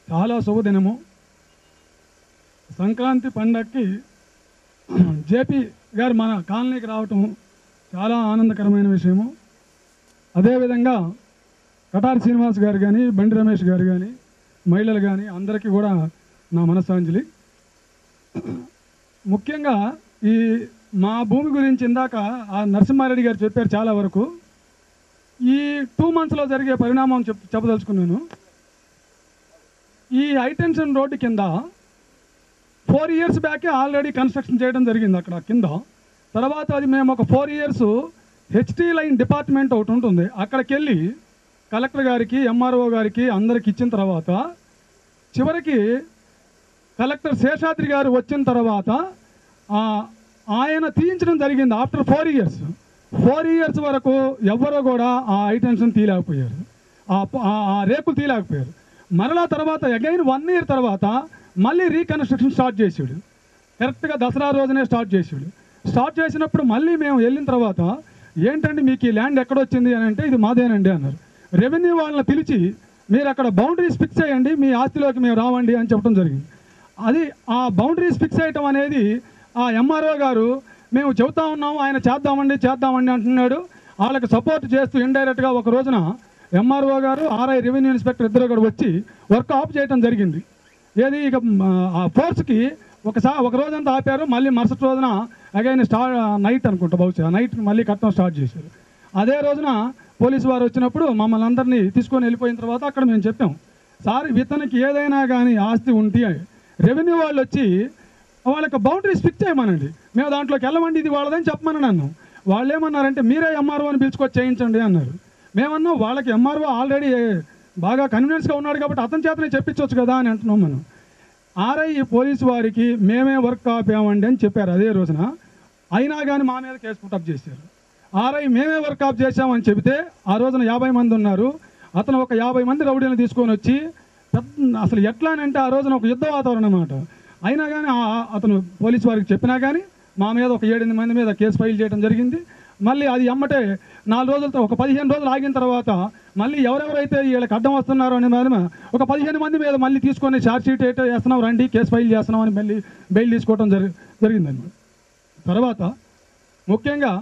చాలా శుభదినము సంక్రాంతి పండగకి జేపీ గారు మన కాలనీకి రావటం చాలా ఆనందకరమైన విషయము అదేవిధంగా కటారి శ్రీనివాస్ గారు కానీ బండి రమేష్ గారు కానీ మహిళలు కానీ అందరికీ కూడా నా మనస్సాంజలి ముఖ్యంగా ఈ మా భూమి గురించి ఇందాక ఆ నరసింహారెడ్డి గారు చెప్పారు చాలా వరకు ఈ టూ మంత్స్లో జరిగే పరిణామం చెప్ చెప్పదలుచుకున్నాను ఈ హైటెన్షన్ రోడ్డు కింద ఫోర్ ఇయర్స్ బ్యాకే ఆల్రెడీ కన్స్ట్రక్షన్ చేయడం జరిగింది అక్కడ కింద తర్వాత అది మేము ఒక four years HT line department ఒకటి ఉంటుంది అక్కడికి వెళ్ళి కలెక్టర్ గారికి ఎంఆర్ఓ గారికి అందరికి ఇచ్చిన తర్వాత చివరికి కలెక్టర్ శేషాద్రి గారు వచ్చిన తర్వాత ఆ, ఆయన తీయించడం జరిగింది after four years four years వరకు ఎవ్వరూ కూడా ఆ హైటెన్షన్ తీయలేకపోయారు ఆ ప- ఆ- ఆ రేకులు తీయలేకపోయారు మరలా తర్వాత అగైన్ వన్ ఇయర్ తర్వాత మళ్ళీ రీకన్స్ట్రక్షన్ స్టార్ట్ చేసాడు కరెక్ట్గా దసరా రోజునే స్టార్ట్ చేసాడు స్టార్ట్ చేసినప్పుడు మళ్ళీ మేము వెళ్ళిన తర్వాత ఏంటండి మీకు ఈ ల్యాండ్ ఎక్కడొచ్చింది అని అంటే ఇది మాదేనండి అన్నారు రెవెన్యూ వాళ్ళని పిలిచి మీరు అక్కడ బౌండరీస్ ఫిక్స్ చేయండి మీ ఆస్తిలోకి మేము రావండి అని చెప్పడం జరిగింది అది ఆ బౌండరీస్ ఫిక్స్ చేయటం అనేది ఆ ఎంఆర్ఓ గారు మేము చెబుతా ఉన్నాము ఆయన చేద్దామండి చేద్దామండి అంటున్నాడు వాళ్ళకి సపోర్ట్ చేస్తూ ఇండైరెక్ట్గా ఒక రోజున ఎంఆర్ఓ గారు ఆర్ఐ రెవెన్యూ ఇన్స్పెక్టర్ ఇద్దరు కూడా వచ్చి వర్క్ ఆఫ్ చేయడం జరిగింది ఏది ఇక మ్, ఆ ఫోర్స్కి ఒకసారి ఒక రోజంతా ఆపారు మళ్ళీ మరుసటి రోజున అగైన్ స్టార్ నైట్ అనుకుంటా బహుశా నైట్ మళ్ళీ కట్టడం స్టార్ట్ చేశారు అదే రోజున పోలీసు వారు వచ్చినప్పుడు మమ్మల్ని అందరినీ తీసుకొని వెళ్ళిపోయిన తర్వాత అక్కడ మేము చెప్పాం సార్ ఇతనికి ఏదైనా కానీ ఆస్తి ఉంటే రెవెన్యూ వాళ్ళు వచ్చి వాళ్ళకి బౌండరీస్ ఫిక్స్ చేయమనండి మేము దాంట్లోకి వెళ్ళమండి ఇది వాళ్ళదని చెప్పమని నన్ను వాళ్ళు ఏమన్నారంటే మీరే ఎంఆర్ఓ అని పిలుచుకొచ్చి చేయించండి అన్నారు మేమన్నాం వాళ్ళకి ఎంఆర్ఓ ఆల్రెడీ బాగా కన్వీనియన్స్గా ఉన్నాడు కాబట్టి అతని చేతనే చెప్పించవచ్చు కదా అని అంటున్నాం మనం ఆర్ఐ పోలీసు వారికి మేమే వర్క్ ఆపామండి అని చెప్పారు అదే రోజున అయినా కానీ మా మీద కేసు పుట్టప్ చేశారు ఆర్ఐ మేమే వర్క్ ఆఫ్ చేశామని చెబితే ఆ రోజున యాభై మంది ఉన్నారు అతను ఒక యాభై మంది రౌడీలను తీసుకొని వచ్చి పెద్ద అసలు ఎట్లా అని అంటే ఆ రోజున ఒక యుద్ధ వాతావరణం అన్నమాట అయినా కానీ ఆ- అతను పోలీసు వారికి చెప్పినా కానీ మా మీద ఒక ఏడెనిమిది మంది మీద కేసు ఫైల్ చేయడం జరిగింది మళ్ళీ అది ఎమ్మటే నాలుగు రోజులతో ఒక పదిహేను రోజులు ఆగిన తర్వాత మళ్ళీ ఎవరెవరైతే వీళ్ళకి అడ్డం వస్తున్నారో అనే మీద ఒక పదిహేను మంది మీద మళ్ళీ తీసుకొని ఛార్జ్ షీట్ అయితే వేస్తున్నాం రండి కేసు ఫైల్ చేస్తున్నాం అని మళ్ళీ బెయిల్ తీసుకోవడం జరి జరిగిందన్నమాట తర్వాత ముఖ్యంగా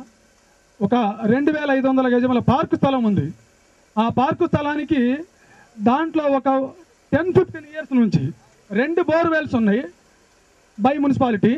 ఒక రెండు వేల ఐదు వందల గజముల పార్కు స్థలం ఉంది ఆ పార్కు స్థలానికి దాంట్లో ఒక టెన్ ఫిఫ్టీన్ ఇయర్స్ నుంచి రెండు బోర్వెల్స్ ఉన్నాయి బై మున్సిపాలిటీ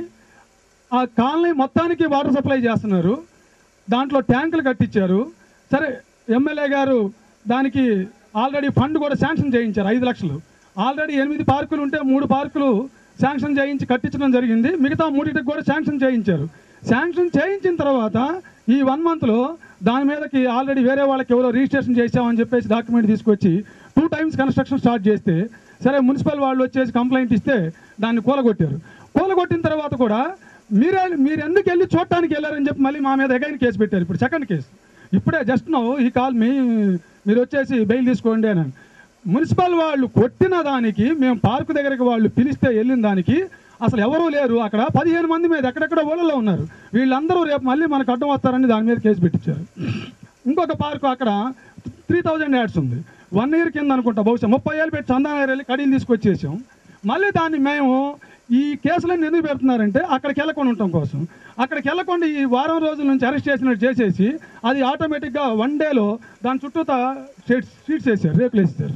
ఆ కాలనీ మొత్తానికి వాటర్ సప్లై చేస్తున్నారు దాంట్లో ట్యాంకులు కట్టించారు సరే ఎమ్మెల్యే గారు దానికి ఆల్రెడీ ఫండ్ కూడా శాంక్షన్ చేయించారు ఐదు లక్షలు ఆల్రెడీ ఎనిమిది పార్కులు ఉంటే మూడు పార్కులు శాంక్షన్ చేయించి కట్టించడం జరిగింది మిగతా మూడింటికి కూడా శాంక్షన్ చేయించారు శాంక్షన్ చేయించిన తర్వాత ఈ వన్ మంత్లో దాని మీదకి ఆల్రెడీ వేరే వాళ్ళకి ఎవరో రిజిస్ట్రేషన్ చేసామని చెప్పేసి డాక్యుమెంట్ తీసుకొచ్చి టూ టైమ్స్ కన్స్ట్రక్షన్ స్టార్ట్ చేస్తే సరే మున్సిపల్ వాళ్ళు వచ్చేసి కంప్లైంట్ ఇస్తే దాన్ని కూలగొట్టారు కూలగొట్టిన తర్వాత కూడా మీరే మీరు ఎందుకు వెళ్ళి చూడటానికి వెళ్ళారని చెప్పి మళ్ళీ మా మీద అగైన్ కేసు పెట్టారు ఇప్పుడు సెకండ్ కేసు ఇప్పుడే జస్ట్ నో ఈ కాల్ మీ మీరు వచ్చేసి బెయిల్ తీసుకోండి అని మున్సిపల్ వాళ్ళు కొట్టిన దానికి మేము పార్కు దగ్గరికి వాళ్ళు పిలిస్తే వెళ్ళిన దానికి అసలు ఎవరూ లేరు అక్కడ పదిహేను మంది మీద ఎక్కడెక్కడ ఊళ్ళలో ఉన్నారు వీళ్ళందరూ రేపు మళ్ళీ మనకు అడ్డం వస్తారని దాని మీద కేసు పెట్టించారు ఇంకొక పార్కు అక్కడ త్రీ థౌజండ్ యాడ్స్ ఉంది వన్ ఇయర్ కింద అనుకుంటా బహుశా ముప్పై ఏళ్ళు పెట్టి చందానగర్ వెళ్ళి కడీలు తీసుకొచ్చేసాం మళ్ళీ దాన్ని మేము ఈ కేసులన్నీ ఎందుకు పెడుతున్నారంటే అక్కడికి వెళ్ళకుండా ఉండటం కోసం అక్కడికి వెళ్ళకుండా ఈ వారం రోజుల నుంచి అరెస్ట్ చేసినట్టు చేసేసి అది ఆటోమేటిక్గా వన్ డేలో దాని చుట్టూతా షీట్స్ షీట్స్ వేసారు రేపులు వేసేసారు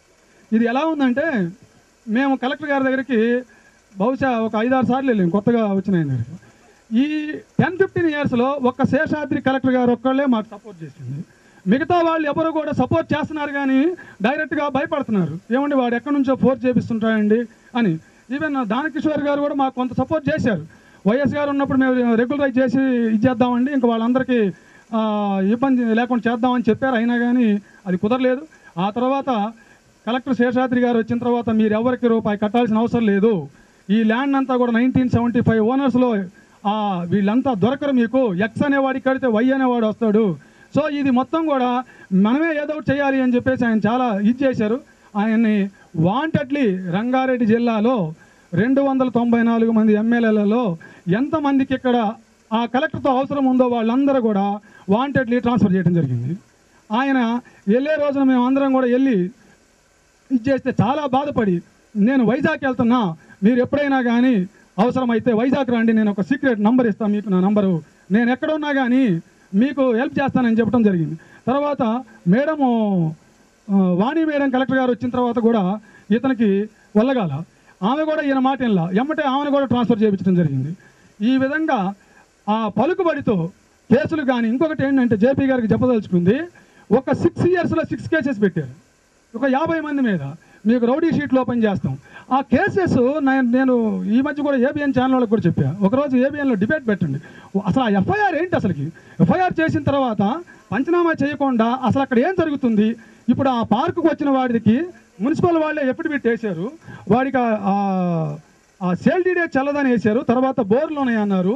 ఇది ఎలా ఉందంటే మేము కలెక్టర్ గారి దగ్గరికి బహుశా ఒక ఐదారు సార్లు వెళ్ళాం కొత్తగా వచ్చిన ఆయన దగ్గరికి ఈ టెన్ ఫిఫ్టీన్ ఇయర్స్లో ఒక్క శేషాద్రి కలెక్టర్ గారు ఒక్కళ్ళే మాకు సపోర్ట్ చేసింది మిగతా వాళ్ళు ఎవరు కూడా సపోర్ట్ చేస్తున్నారు కానీ డైరెక్ట్గా భయపడుతున్నారు ఏమండి వాడు ఎక్కడి నుంచో ఫోర్స్ చేపిస్తుంటాడండి అని ఈవెన్ దానకిషోర్ గారు కూడా మాకు కొంత సపోర్ట్ చేశారు వైఎస్ గారు ఉన్నప్పుడు మేము రెగ్యులరైజ్ చేసి ఇచ్చేద్దామండి ఇంకా వాళ్ళందరికీ ఆ, ఇబ్బంది లేకుండా చేద్దామని చెప్పారు అయినా కానీ అది కుదరలేదు ఆ తర్వాత కలెక్టర్ శేషాద్రి గారు వచ్చిన తర్వాత మీరు ఎవరికి రూపాయి కట్టాల్సిన అవసరం లేదు ఈ ల్యాండ్ అంతా కూడా నైన్టీన్ సెవెంటీ ఫైవ్ ఓనర్స్లో వీళ్ళంతా దొరకరు మీకు ఎక్స్ అనేవాడికి కడితే వై అనేవాడు వస్తాడు సో ఇది మొత్తం కూడా మనమే ఏదో ఒకటి చేయాలి అని చెప్పేసి ఆయన చాలా ఇది చేశారు ఆయన్ని వాంటెడ్లీ రంగారెడ్డి జిల్లాలో రెండు వందల తొంభై నాలుగు మంది ఎమ్మెల్యేలలో ఎంతమందికి ఇక్కడ ఆ కలెక్టర్తో అవసరం ఉందో వాళ్ళందరూ కూడా వాంటెడ్లీ ట్రాన్స్ఫర్ చేయడం జరిగింది ఆయన వెళ్ళే రోజున మేము అందరం కూడా వెళ్ళి ఇది చేస్తే చాలా బాధపడి నేను వైజాగ్ వెళ్తున్నా మీరు ఎప్పుడైనా కానీ అవసరమైతే వైజాగ్ రండి నేను ఒక సీక్రెట్ నంబర్ ఇస్తాను మీకు నా నంబరు నేను ఎక్కడున్నా కానీ మీకు హెల్ప్ చేస్తానని చెప్పడం జరిగింది తర్వాత మేడము ఆ, వాణి మేడం కలెక్టర్ గారు వచ్చిన తర్వాత కూడా ఇతనికి వెళ్ళగాల ఆమె కూడా ఈయన మాట వినలా ఎమ్మటే ఆమెను కూడా ట్రాన్స్ఫర్ చేయించడం జరిగింది ఈ విధంగా ఆ పలుకుబడితో కేసులు కానీ ఇంకొకటి ఏంటంటే జేపీ గారికి చెప్పదలుచుకుంది ఒక సిక్స్ ఇయర్స్లో సిక్స్ కేసెస్ పెట్టారు ఒక యాభై మంది మీద మీకు రౌడీ షీట్లు ఓపెన్ చేస్తాం ఆ కేసెస్ నేను నేను ఈ మధ్య కూడా ఏబిఎన్ ఛానల్ వాళ్ళకి కూడా చెప్పా ఒకరోజు ఏబిఎన్లో డిబేట్ పెట్టండి అసలు ఆ ఎఫ్ఐఆర్ ఏంటి అసలుకి ఎఫ్ఐఆర్ చేసిన తర్వాత పంచనామా చేయకుండా అసలు అక్కడ ఏం జరుగుతుంది ఇప్పుడు ఆ పార్కుకు వచ్చిన వాడికి మున్సిపల్ వాళ్ళే ఎప్పుడు పెట్టేశారు వాడికి ఆ- ఆ- ఆ సేల్ డీడే చల్లదని వేశారు తర్వాత బోర్లోనే అన్నారు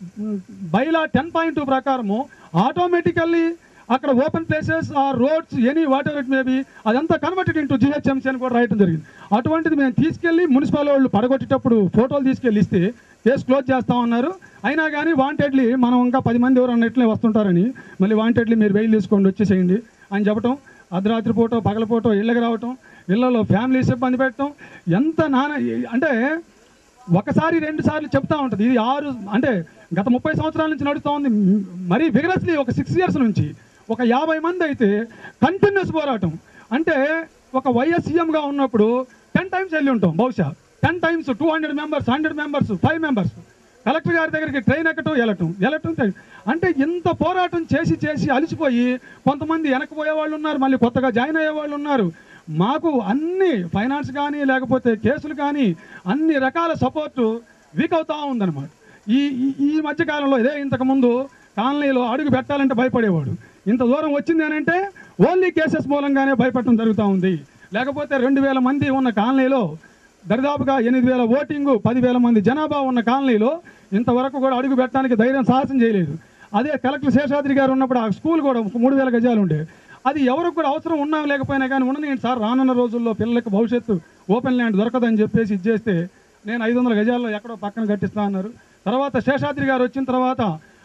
బైలా టెన్ పాయింట్ టూ ప్రకారము ఆటోమేటికల్లీ అక్కడ ఓపెన్ ప్లేసెస్ ఆ roads any whatever it maybe అదంతా కన్వర్టెడ్ ఇంటూ జిహెచ్ఎంసీ అని కూడా రాయటం జరిగింది అటువంటిది మేము తీసుకెళ్ళి మున్సిపల్ వాళ్ళు పడగొట్టేటప్పుడు ఫోటోలు తీసుకెళ్ళి ఇస్తే కేసు క్లోజ్ చేస్తా ఉన్నారు అయినా కానీ వాంటెడ్లీ మనం ఇంకా పది మంది ఎవరు ఇట్లే వస్తుంటారని మళ్ళీ వాంటెడ్లీ మీరు వెయిల్ తీసుకోండి వచ్చేసేయండి అని చెప్పటం అర్ధరాత్రి పూట పగల పూట ఇళ్ళకి రావటం ఇళ్లలో ఫ్యామిలీస్ ఇబ్బంది పెట్టడం ఎంత నాన్న అంటే ఒకసారి రెండు సార్లు చెప్తా ఉంటుంది ఇది ఆరు అంటే గత ముప్పై సంవత్సరాల నుంచి నడుస్తూ ఉంది మ్, మరీ విగరస్లీ ఒక సిక్స్ ఇయర్స్ నుంచి ఒక యాభై మంది అయితే కంటిన్యూస్ పోరాటం అంటే ఒక వైఎస్ సీఎంగా ఉన్నప్పుడు టెన్ టైమ్స్ వెళ్ళి ఉంటాం బహుశా ten times two hundred members hundred members five members collector గారి దగ్గరికి ట్రైన్ ఎక్కటం వెళ్ళటం వెళ్ళటం ట్రైన్. అంటే ఇంత పోరాటం చేసి చేసి అలసిపోయి కొంతమంది వెనక్కి పోయే వాళ్ళు ఉన్నారు మళ్ళీ కొత్తగా జాయిన్ అయ్యే వాళ్ళు ఉన్నారు మాకు అన్ని ఫైనాన్స్ కానీ లేకపోతే కేసులు కానీ అన్ని రకాల సపోర్టు వీక్ అవుతా ఉందన్నమాట ఈ ఈ- ఈ మధ్యకాలంలో ఇదే ఇంతకుముందు కాలనీలో అడుగు పెట్టాలంటే భయపడేవాడు ఇంత దూరం వచ్చింది అని అంటే ఓన్లీ కేసెస్ మూలంగానే భయపడటం జరుగుతూ ఉంది లేకపోతే రెండు వేల మంది ఉన్న కాలనీలో దరిదాపుగా ఎనిమిది వేల ఓటింగు పదివేల మంది జనాభా ఉన్న కాలనీలో ఇంతవరకు కూడా అడుగు పెట్టడానికి ధైర్యం సాహసం చేయలేదు అదే కలెక్టర్ శేషాద్రి గారు ఉన్నప్పుడు ఆ స్కూల్ కూడా ఒక మూడు వేల గజాలు ఉండే అది ఎవరికి కూడా అవసరం ఉన్నా లేకపోయినా కానీ ఉండని సార్ రానున్న రోజుల్లో పిల్లలకు భవిష్యత్తు ఓపెన్ ల్యాండ్ దొరకదని చెప్పేసి ఇది చేస్తే నేను ఐదు వందల గజాల్లో ఎక్కడో పక్కన కట్టిస్తా అన్నారు తర్వాత శేషాద్రి గారు వచ్చిన తర్వాత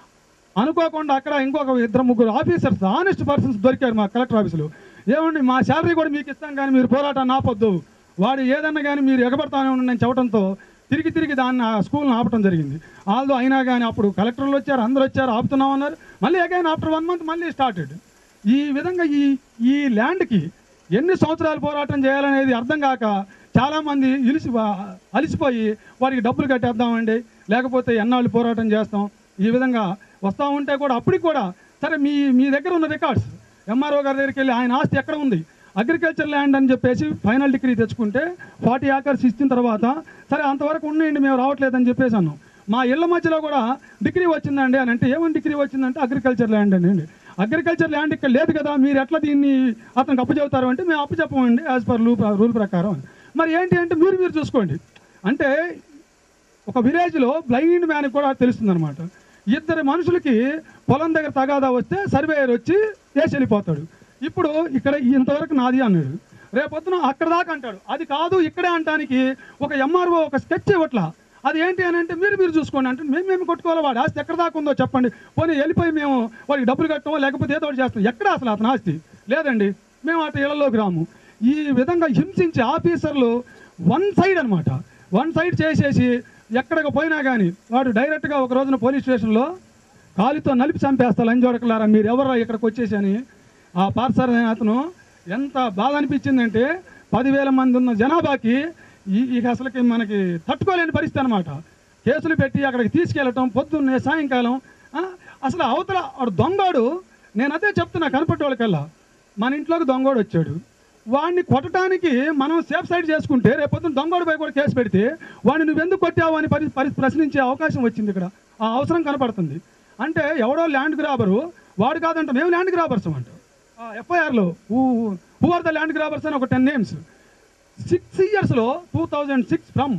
అనుకోకుండా అక్కడ ఇంకొక ఇద్దరు ముగ్గురు ఆఫీసర్స్ ఆనెస్ట్ పర్సన్స్ దొరికారు మా కలెక్టర్ ఆఫీసులో ఏమండి మా శాలరీ కూడా మీకు ఇస్తాం కానీ మీరు పోరాటాన్ని ఆపొద్దు వాడు ఏదన్నా కానీ మీరు ఎగబడతానే ఉండండి అని చెప్పడంతో తిరిగి తిరిగి దాన్ని ఆ స్కూల్ని ఆపటం జరిగింది ఆల్దో అయినా కానీ అప్పుడు కలెక్టర్లు వచ్చారు అందరూ వచ్చారు ఆపుతున్నాం అన్నారు మళ్ళీ అగైన్ ఆఫ్టర్ వన్ మంత్ మళ్ళీ స్టార్టెడ్ ఈ విధంగా ఈ ఈ ల్యాండ్కి ఎన్ని సంవత్సరాలు పోరాటం చేయాలనేది అర్థం కాక చాలామంది ఇలిసి అలిసిపోయి వారికి డబ్బులు కట్టేద్దామండి లేకపోతే ఎన్నాళ్ళు పోరాటం చేస్తాం ఈ విధంగా వస్తూ ఉంటే కూడా అప్పటికి కూడా సరే మీ మీ దగ్గర ఉన్న రికార్డ్స్ ఎంఆర్ఓ గారి దగ్గరికి వెళ్ళి ఆయన ఆస్తి ఎక్కడ ఉంది అగ్రికల్చర్ ల్యాండ్ అని చెప్పేసి ఫైనల్ డిగ్రీ తెచ్చుకుంటే ఫార్టీ ఏకర్స్ ఇచ్చిన తర్వాత సరే అంతవరకు ఉన్నాయండి మేము రావట్లేదని చెప్పేసి అన్నాం మా ఇళ్ళ మధ్యలో కూడా డిగ్రీ వచ్చిందండి అని అంటే ఏమని డిగ్రీ వచ్చిందంటే అగ్రికల్చర్ ల్యాండ్ అండి అగ్రికల్చర్ ల్యాండ్ ఇక్కడ లేదు కదా మీరు ఎట్లా దీన్ని అతనికి అప్పు చెబుతారు అంటే మేము అప్పు చెప్పమండి యాజ్ పర్ రూల్ రూల్ ప్రకారం అని. మరి ఏంటి అంటే మీరు మీరు చూసుకోండి అంటే ఒక విలేజ్లో బ్లైండ్ మ్యాన్ కూడా తెలుస్తుంది అనమాట ఇద్దరు మనుషులకి పొలం దగ్గర తగాదా వస్తే సర్వేయర్ వచ్చి వేసి వెళ్ళిపోతాడు ఇప్పుడు ఇక్కడ ఇంతవరకు నాది అన్నాడు రేపొద్దున అక్కడ దాకా అంటాడు అది కాదు ఇక్కడే అంటానికి ఒక ఎంఆర్ఓ ఒక స్కెచ్ ఇవ్వట్లా అది ఏంటి అని అంటే మీరు మీరు చూసుకోండి అంటే మేము మేము కొట్టుకోవాలి వాడి ఆస్తి ఎక్కడ దాకా ఉందో చెప్పండి పోనీ వెళ్ళిపోయి మేము వాడికి డబ్బులు కట్టమో లేకపోతే ఏదో ఒకటి చేస్తాం ఎక్కడ అసలు అతని ఆస్తి లేదండి మేము అటు ఇళ్లలోకి రాము ఈ విధంగా హింసించే ఆఫీసర్లు వన్ సైడ్ అన్నమాట వన్ సైడ్ చేసేసి ఎక్కడికి పోయినా కానీ వాడు డైరెక్ట్గా ఒక రోజున పోలీస్ స్టేషన్లో కాలితో నలిపి చంపేస్తా లంజోడకలారా మీరు ఎవరా ఇక్కడికి వచ్చేసి అని ఆ పార్సర్ అనే అతను ఎంత బాధ అనిపించిందంటే పదివేల మంది ఉన్న జనాభాకి ఈ ఇక అసలుకి మనకి తట్టుకోలేని పరిస్థితి అనమాట కేసులు పెట్టి అక్కడికి తీసుకెళ్ళటం పొద్దున్నే సాయంకాలం ఆ, అసలు అవతల వాడు దొంగోడు నేను అదే చెప్తున్నా కనపట్టే వాళ్ళకల్లా మన ఇంట్లోకి దొంగోడు వచ్చాడు వాడిని కొట్టడానికి మనం సేఫ్ సైడ్ చేసుకుంటే రేపొద్దున దొంగోడు పై కూడా కేసు పెడితే వాడిని నువ్వెందుకు కొట్టావు అని పరి పరి ప్రశ్నించే అవకాశం వచ్చింది ఇక్కడ ఆ అవసరం కనపడుతుంది అంటే ఎవడో ల్యాండ్ గ్రాబరు వాడు కాదంట మేము ల్యాండ్ గ్రాబర్స్ అంట ఎఫ్ఐఆర్లో who are the land grabbers అని ఒక టెన్ నేమ్స్ సిక్స్ ఇయర్స్లో టూ థౌజండ్ సిక్స్ ఫ్రమ్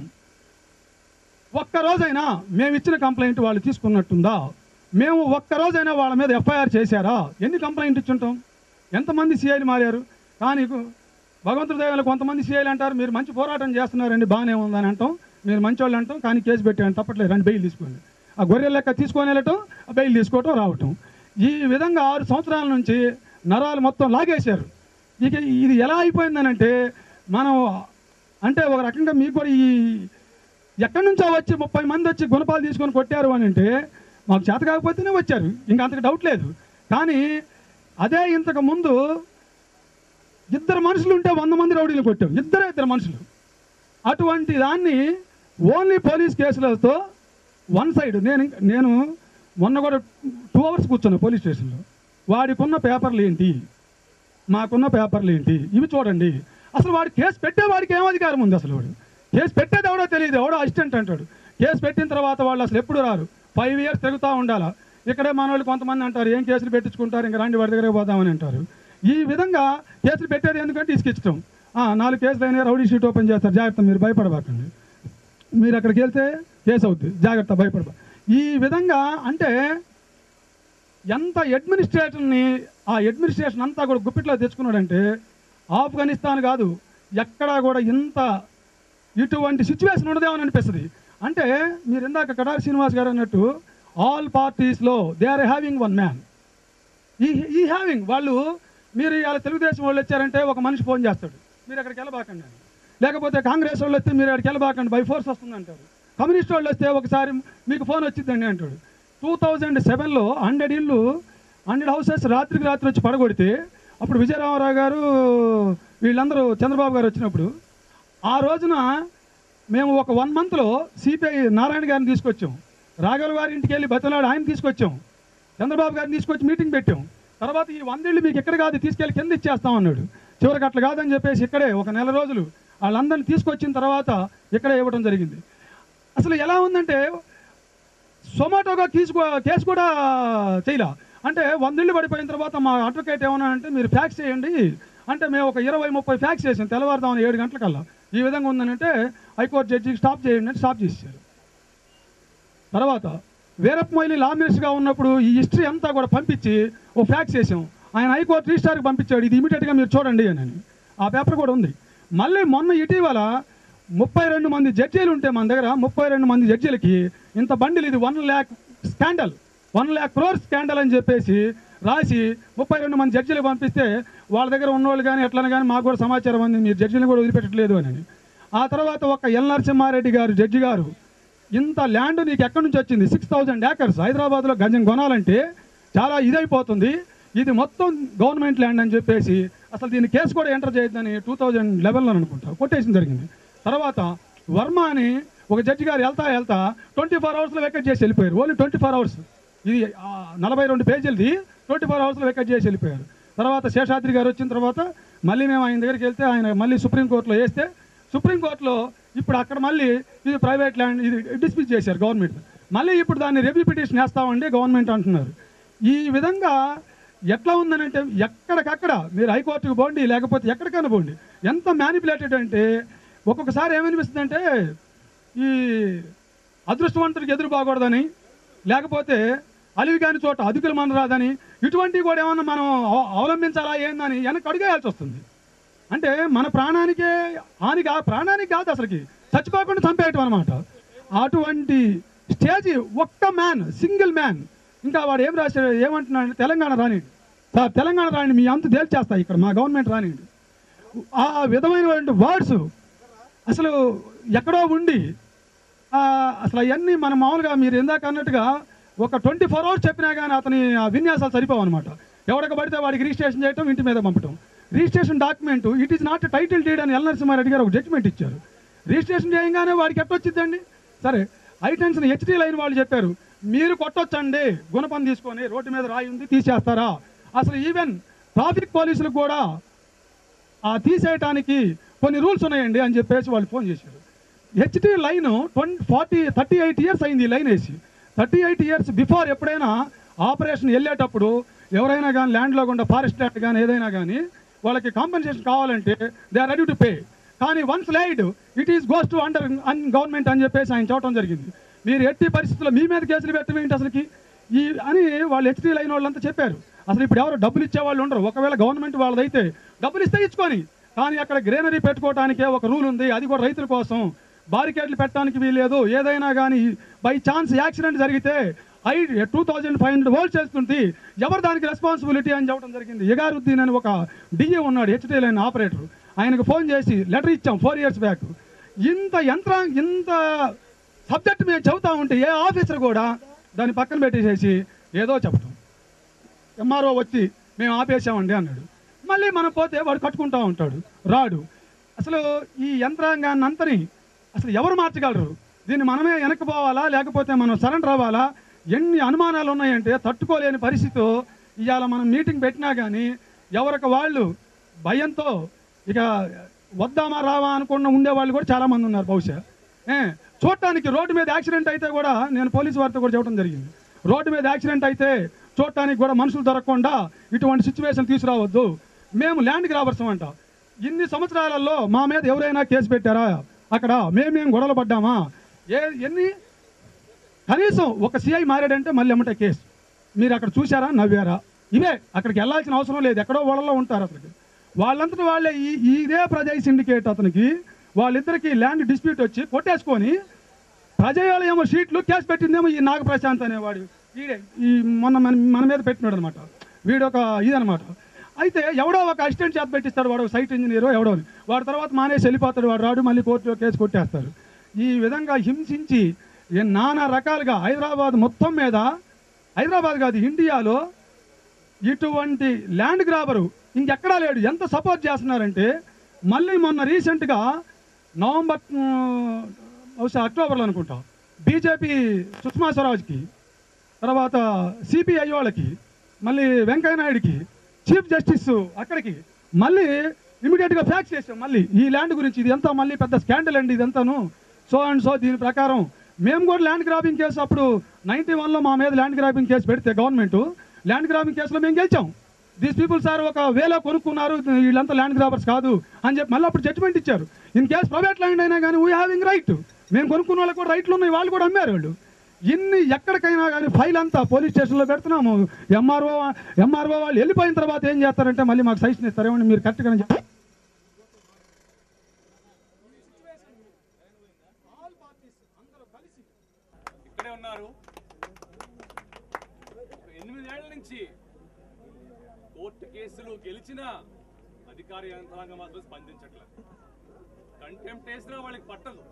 ఒక్క రోజైనా మేము ఇచ్చిన కంప్లైంట్ వాళ్ళు తీసుకున్నట్టుందా మేము ఒక్క రోజైనా వాళ్ళ మీద ఎఫ్ఐఆర్ చేశారా ఎన్ని కంప్లైంట్ ఇచ్చుంటాం ఎంతమంది సిఐలు మారారు కానీ భగవంతుడి దయవల్ల కొంతమంది సిఐలు అంటారు మీరు మంచి పోరాటం చేస్తున్నారండి బాగానే ఉందని అంటాం మీరు మంచి వాళ్ళు అంటాం కానీ కేసు పెట్టాను తప్పట్లేదు రండి బెయిల్ తీసుకోండి ఆ గొర్రెల లెక్క తీసుకొని వెళ్ళటం ఆ బెయిల్ తీసుకోవటం రావటం ఈ విధంగా ఆరు సంవత్సరాల నుంచి నరాలు మొత్తం లాగేశారు ఇక ఇది ఎలా అయిపోయిందనంటే మనం అంటే ఒక రకంగా మీకు కూడా ఈ ఎక్కడి నుంచో వచ్చి ముప్పై మంది వచ్చి గుణపాలు తీసుకొని కొట్టారు అని అంటే మాకు చేత కాకపోతేనే వచ్చారు ఇంకా అంతకు డౌట్ లేదు కానీ అదే ఇంతకు ముందు ఇద్దరు మనుషులు ఉంటే వంద మంది రౌడీలు కొట్టాం ఇద్దరే ఇద్దరు మనుషులు అటువంటి దాన్ని ఓన్లీ పోలీస్ కేసులతో వన్ సైడ్ నేను ఇంక- నేను మొన్న కూడా టూ అవర్స్ కూర్చున్నా పోలీస్ స్టేషన్లో వాడికున్న పేపర్లు ఏంటి మాకున్న పేపర్లు ఏంటి ఇవి చూడండి అసలు వాడు కేసు పెట్టే వాడికి ఏం అధికారం ఉంది అసలు వాడు కేసు పెట్టేది ఎవడో తెలియదు ఎవడో అసిస్టెంట్ అంటాడు కేసు పెట్టిన తర్వాత వాళ్ళు అసలు ఎప్పుడు రారు ఫైవ్ ఇయర్స్ తిరుగుతూ ఉండాలా ఇక్కడే మన వాళ్ళు కొంతమంది అంటారు ఏం కేసులు పెట్టించుకుంటారు ఇంకా రండి వాడి దగ్గర పోదామని అంటారు ఈ విధంగా కేసులు పెట్టేది ఎందుకంటే ఇసుకిచ్చటం ఆ, నాలుగు కేసులు అయినా రౌడీ షీట్ ఓపెన్ చేస్తారు జాగ్రత్త మీరు భయపడబాకండి మీరు అక్కడికి వెళ్తే కేసు అవుద్ది జాగ్రత్త భయపడబా ఈ విధంగా అంటే ఎంత అడ్మినిస్ట్రేషన్ని ఆ అడ్మినిస్ట్రేషన్ అంతా కూడా గుప్పిట్లో తెచ్చుకున్నాడంటే ఆఫ్ఘనిస్తాన్ కాదు ఎక్కడా కూడా ఇంత ఇటువంటి సిచ్యువేషన్ ఉండదేమని అనిపిస్తుంది అంటే మీరు ఇందాక కడారి శ్రీనివాస్ గారు అన్నట్టు ఆల్ పార్టీస్లో they are having one man ఈ ఈ హ్యావింగ్ వాళ్ళు మీరు ఇవాళ తెలుగుదేశం వాళ్ళు వచ్చారంటే ఒక మనిషి ఫోన్ చేస్తాడు మీరు అక్కడికి వెళ్ళబాకండి అని లేకపోతే కాంగ్రెస్ వాళ్ళు వస్తే మీరు అక్కడికి వెళ్ళబాకండి బై ఫోర్స్ వస్తుంది అంటారు కమ్యూనిస్ట్ వాళ్ళు వస్తే ఒకసారి మీకు ఫోన్ వచ్చిందండి అంటాడు టూ థౌజండ్ సెవెన్లో హండ్రెడ్ ఇల్లు హండ్రెడ్ హౌసెస్ రాత్రికి రాత్రి వచ్చి పడగొడితే అప్పుడు విజయరామారావు గారు వీళ్ళందరూ చంద్రబాబు గారు వచ్చినప్పుడు ఆ రోజున మేము ఒక వన్ మంత్లో సిపిఐ నారాయణ గారిని తీసుకొచ్చాం రాఘవ గారి ఇంటికి వెళ్ళి బతలాడు ఆయన తీసుకొచ్చాం చంద్రబాబు గారిని తీసుకొచ్చి మీటింగ్ పెట్టాం తర్వాత ఈ వందేళ్ళు మీకు ఎక్కడ కాదు తీసుకెళ్ళి కింద ఇచ్చేస్తాం అన్నాడు చివరికి అట్లా కాదని చెప్పేసి ఇక్కడే ఒక నెల రోజులు వాళ్ళందరిని తీసుకొచ్చిన తర్వాత ఇక్కడే ఇవ్వడం జరిగింది అసలు ఎలా ఉందంటే సొమాటోగా తీసుకో కేసు కూడా చేయలే అంటే వందిళ్ళు పడిపోయిన తర్వాత మా అడ్వకేట్ ఏమన్నా అంటే మీరు ఫ్యాక్స్ చేయండి అంటే మేము ఒక ఇరవై ముప్పై ఫ్యాక్స్ చేసాం తెల్లవారుదామని ఏడు గంటలకల్లా ఈ విధంగా ఉందనంటే హైకోర్టు జడ్జికి స్టాప్ చేయండి అంటే స్టాప్ చేశారు తర్వాత వీరప్ప మొయిలి లా మినిస్టర్గా ఉన్నప్పుడు ఈ హిస్టరీ అంతా కూడా పంపించి ఓ ఫ్యాక్స్ చేసాం ఆయన హైకోర్టు రిజిస్టార్కి పంపించాడు ఇది ఇమీడియట్గా మీరు చూడండి అని ఆ పేపర్ కూడా ఉంది మళ్ళీ మొన్న ఇటీవల ముప్పై రెండు మంది జడ్జీలు ఉంటే మన దగ్గర ముప్పై రెండు మంది జడ్జీలకి ఇంత బండిల్ ఇది one lakh scandal one lakh crore scandal అని చెప్పేసి రాసి ముప్పై రెండు మంది జడ్జీలకు పంపిస్తే వాళ్ళ దగ్గర ఉన్నవాళ్ళు కానీ ఎట్లని కానీ మాకు కూడా సమాచారం అంది మీరు జడ్జీలను కూడా వదిలిపెట్టట్లేదు అని ఆ తర్వాత ఒక ఎల్ నరసింహారెడ్డి గారు జడ్జి గారు ఇంత ల్యాండ్ నీకు ఎక్కడి నుంచి వచ్చింది సిక్స్ థౌజండ్ ఏకర్స్ హైదరాబాద్లో గజం కొనాలంటే చాలా ఇదైపోతుంది ఇది మొత్తం గవర్నమెంట్ ల్యాండ్ అని చెప్పేసి అసలు దీని కేసు కూడా ఎంటర్ చేయొద్దని టూ థౌజండ్ లెవెన్లో అనుకుంటా కొట్టేసిన జరిగింది తర్వాత వర్మ అని ఒక జడ్జి గారు వెళ్తా వెళ్తా ట్వంటీ ఫోర్ అవర్స్లో వెకెట్ చేసి వెళ్ళిపోయారు ఓన్లీ ట్వంటీ ఫోర్ అవర్స్ ఇది ఆ, నలభై రెండు పేజీలది ట్వంటీ ఫోర్ అవర్స్లో వెకెట్ చేసి వెళ్ళిపోయారు తర్వాత శేషాద్రి గారు వచ్చిన తర్వాత మళ్ళీ మేము ఆయన దగ్గరికి వెళ్తే ఆయన మళ్ళీ సుప్రీంకోర్టులో వేస్తే సుప్రీంకోర్టులో ఇప్పుడు అక్కడ మళ్ళీ ఇది ప్రైవేట్ ల్యాండ్ ఇది డిస్మిస్ చేశారు గవర్నమెంట్ మళ్ళీ ఇప్పుడు దాన్ని రివ్యూ పిటిషన్ వేస్తామండి గవర్నమెంట్ అంటున్నారు ఈ విధంగా ఎట్లా ఉందనంటే ఎక్కడికక్కడ మీరు హైకోర్టుకు పోండి లేకపోతే ఎక్కడికైనా పోండి ఎంత మ్యానిపులేటెడ్ అంటే ఒక్కొక్కసారి ఏమనిపిస్తుంది అంటే ఈ అదృష్టవంతుడికి ఎదురు బాగూడదని లేకపోతే అలివి కాని చోట అదుకులు మన రాదని ఇటువంటివి కూడా ఏమన్నా మనం అవ- అవలంబించాలా ఏందని వెనక్కి అడిగేయాల్సి వస్తుంది అంటే మన ప్రాణానికే హాని కా ప్రాణానికి కాదు అసలుకి చచ్చిపోకుండా చంపేయటం అనమాట అటువంటి స్టేజ్ ఒక్క మ్యాన్ సింగిల్ మ్యాన్ ఇంకా వాడు ఏం రాశాడు ఏమంటున్నాడు తెలంగాణ రానియండి సార్ తెలంగాణ రాని మీ అంత తేల్చేస్తా ఇక్కడ మా గవర్నమెంట్ రానియండి ఆ విధమైనటువంటి వర్డ్స్ అసలు ఎక్కడో ఉండి ఆ, అసలు అవన్నీ మన మామూలుగా మీరు ఇందాక అన్నట్టుగా ఒక ట్వంటీ ఫోర్ అవర్స్ చెప్పినా కానీ అతని ఆ విన్యాసాలు సరిపోవు అనమాట ఎవరికి పడితే వాడికి రిజిస్ట్రేషన్ చేయటం ఇంటి మీద పంపటం registration document it is not title deed అని ఎల్ నరసింహారెడ్డి గారు ఒక జడ్జిమెంట్ ఇచ్చారు రిజిస్ట్రేషన్ చేయగానే వాడికి ఎట్టొచ్చిందండి సరే ఐటెన్షన్ హెచ్డీ లైన్ వాళ్ళు చెప్పారు మీరు కొట్టొచ్చండి గుణపం తీసుకొని రోడ్డు మీద రాయి ఉంది తీసేస్తారా అసలు ఈవెన్ ట్రాఫిక్ పోలీసులకు కూడా ఆ తీసేయటానికి కొన్ని రూల్స్ ఉన్నాయండి అని చెప్పేసి వాళ్ళు ఫోన్ చేశారు HD line twenty forty thirty eight years అయింది ఈ లైన్ వేసి థర్టీ ఎయిట్ ఇయర్స్ బిఫోర్ ఎప్పుడైనా ఆపరేషన్ వెళ్ళేటప్పుడు ఎవరైనా కానీ ల్యాండ్లో గుండా ఫారెస్ట్ యాక్ట్ కానీ ఏదైనా కానీ వాళ్ళకి కాంపెన్సేషన్ కావాలంటే they are ready to pay కానీ once laid it is goes to under an government అని చెప్పేసి ఆయన చూడటం జరిగింది మీరు ఎట్టి పరిస్థితుల్లో మీ మీద కేసులు పెట్టడం ఏంటి అసలుకి ఈ అని వాళ్ళు హెచ్డీ లైన్ వాళ్ళంతా చెప్పారు అసలు ఇప్పుడు ఎవరు డబ్బులు ఇచ్చే వాళ్ళు ఉండరు ఒకవేళ గవర్నమెంట్ వాళ్ళదైతే డబ్బులు ఇస్తే ఇచ్చుకొని కానీ అక్కడ గ్రేనరీ పెట్టుకోవడానికే ఒక రూల్ ఉంది అది కూడా రైతుల కోసం బారికేడ్లు పెట్టడానికి వీలేదు ఏదైనా కానీ బై ఛాన్స్ యాక్సిడెంట్ జరిగితే I two thousand five hundred volt చేస్తుంది ఎవరు దానికి రెస్పాన్సిబిలిటీ అని చెప్పడం జరిగింది యగారుద్దీన్ అని ఒక డిఏ ఉన్నాడు హెచ్డీ లైన్ ఆపరేటర్ ఆయనకు ఫోన్ చేసి లెటర్ ఇచ్చాం ఫోర్ ఇయర్స్ బ్యాక్ ఇంత యంత్రా ఇంత సబ్జెక్ట్ మేము చెబుతా ఉంటే ఏ ఆఫీసర్ కూడా దాన్ని పక్కన పెట్టేసేసి ఏదో చెప్పటం ఎంఆర్ఓ వచ్చి మేము ఆపేసామండి అన్నాడు మళ్ళీ మనం పోతే వాడు కట్టుకుంటా ఉంటాడు రాడు అసలు ఈ యంత్రాంగాన్ని అంతని అసలు ఎవరు మార్చగలరు దీన్ని మనమే వెనక్కి పోవాలా లేకపోతే మనం సరెండర్ అవ్వాలా ఎన్ని అనుమానాలు ఉన్నాయంటే తట్టుకోలేని పరిస్థితితో ఇవాళ మనం మీటింగ్ పెట్టినా కానీ ఎవరికి వాళ్ళు భయంతో ఇక వద్దామా రావా అనుకున్న ఉండేవాళ్ళు కూడా చాలామంది ఉన్నారు బహుశా ఏ, చూడటానికి రోడ్డు మీద యాక్సిడెంట్ అయితే కూడా నేను పోలీసు వారితో కూడా చెప్పడం జరిగింది రోడ్డు మీద యాక్సిడెంట్ అయితే చూడటానికి కూడా మనుషులు దొరకకుండా ఇటువంటి సిచ్యువేషన్ తీసుకురావద్దు మేము ల్యాండ్ గ్రాబర్స్ అంట ఇన్ని సంవత్సరాలలో మా మీద ఎవరైనా కేసు పెట్టారా అక్కడ మేమేం గొడవలు పడ్డామా ఏ ఎన్ని కనీసం ఒక సిఐ మారాడంటే మళ్ళీ ఎమ్మటే కేసు మీరు అక్కడ చూసారా నవ్వారా ఇవే అక్కడికి వెళ్ళాల్సిన అవసరం లేదు ఎక్కడో వాళ్ళలో ఉంటారు అసలు వాళ్ళంతటి వాళ్ళే ఈ ఈ ఇదే ప్రజా సిండికేట్ అతనికి వాళ్ళిద్దరికి ల్యాండ్ డిస్ప్యూట్ వచ్చి కొట్టేసుకొని ప్రజలు ఏమో షీట్లు కేసు పెట్టిందేమో ఈ నాగ ప్రశాంత్ అనేవాడు ఈడే ఈ మొన్న మన మన మీద పెట్టినాడు అనమాట వీడు ఒక ఇదనమాట అయితే ఎవడో ఒక అసిస్టెంట్ చేత పెట్టిస్తాడు వాడు ఒక సైట్ ఇంజనీర్ ఎవడో అని. వాడు తర్వాత మానేసి వెళ్ళిపోతాడు వాడు రాడు మళ్ళీ కోర్టులో కేసు కొట్టేస్తారు ఈ విధంగా హింసించి ఈ నానా రకాలుగా హైదరాబాద్ మొత్తం మీద హైదరాబాద్ కాదు ఇండియాలో ఇటువంటి ల్యాండ్ గ్రాబరు ఇంకెక్కడా లేడు ఎంత సపోర్ట్ చేస్తున్నారంటే మళ్ళీ మొన్న రీసెంట్గా నవంబర్ ఉమ్, బహుశా అక్టోబర్లో అనుకుంటా బీజేపీ సుష్మా స్వరాజ్కి తర్వాత సిపిఐ వాళ్ళకి మళ్ళీ వెంకయ్య నాయుడుకి చీఫ్ జస్టిస్ అక్కడికి మళ్ళీ ఇమీడియట్గా ఫ్యాక్స్ చేసాం మళ్ళీ ఈ ల్యాండ్ గురించి ఇది ఎంత మళ్ళీ పెద్ద స్కాండల్ అండి ఇదంతాను సో అండ్ సో దీని ప్రకారం మేము కూడా ల్యాండ్ గ్రాబింగ్ కేసు అప్పుడు నైన్టీ వన్లో మా మీద ల్యాండ్ గ్రాబింగ్ కేసు పెడితే గవర్నమెంట్ ల్యాండ్ గ్రాబింగ్ కేసులో మేము గెలిచాం దీస్ పీపుల్ సార్ ఒక వేలో కొనుక్కున్నారు వీళ్ళంతా ల్యాండ్ గ్రాబర్స్ కాదు అని చెప్పి మళ్ళీ అప్పుడు జడ్జిమెంట్ ఇచ్చారు ఇన్ కేసు ప్రైవేట్ ల్యాండ్ అయినా కానీ వీ హ్యావింగ్ రైట్ మేము కొనుక్కున్న వాళ్ళకి కూడా రైట్లు ఉన్నాయి వాళ్ళు కూడా అమ్మారు వాళ్ళు ఇన్ని ఎక్కడికైనా కానీ ఫైల్ అంతా పోలీస్ స్టేషన్లో పెడుతున్నాము ఎంఆర్ఓ ఎంఆర్ఓ వాళ్ళు వెళ్ళిపోయిన తర్వాత ఏం చేస్తారంటే మళ్ళీ మాకు సైషన్ ఇస్తారు ఏమండి మీరు కరెక్ట్గా చెప్పి ఇక్కడే ఉన్నారు ఎనిమిదేళ్ల నుంచి కోర్టు కేసులు గెలిచినా అధికార యంత్రాంగం మాత్రం స్పందించట్లేదు కంటెంప్ట్ వేసినా వాళ్ళకి పట్టదు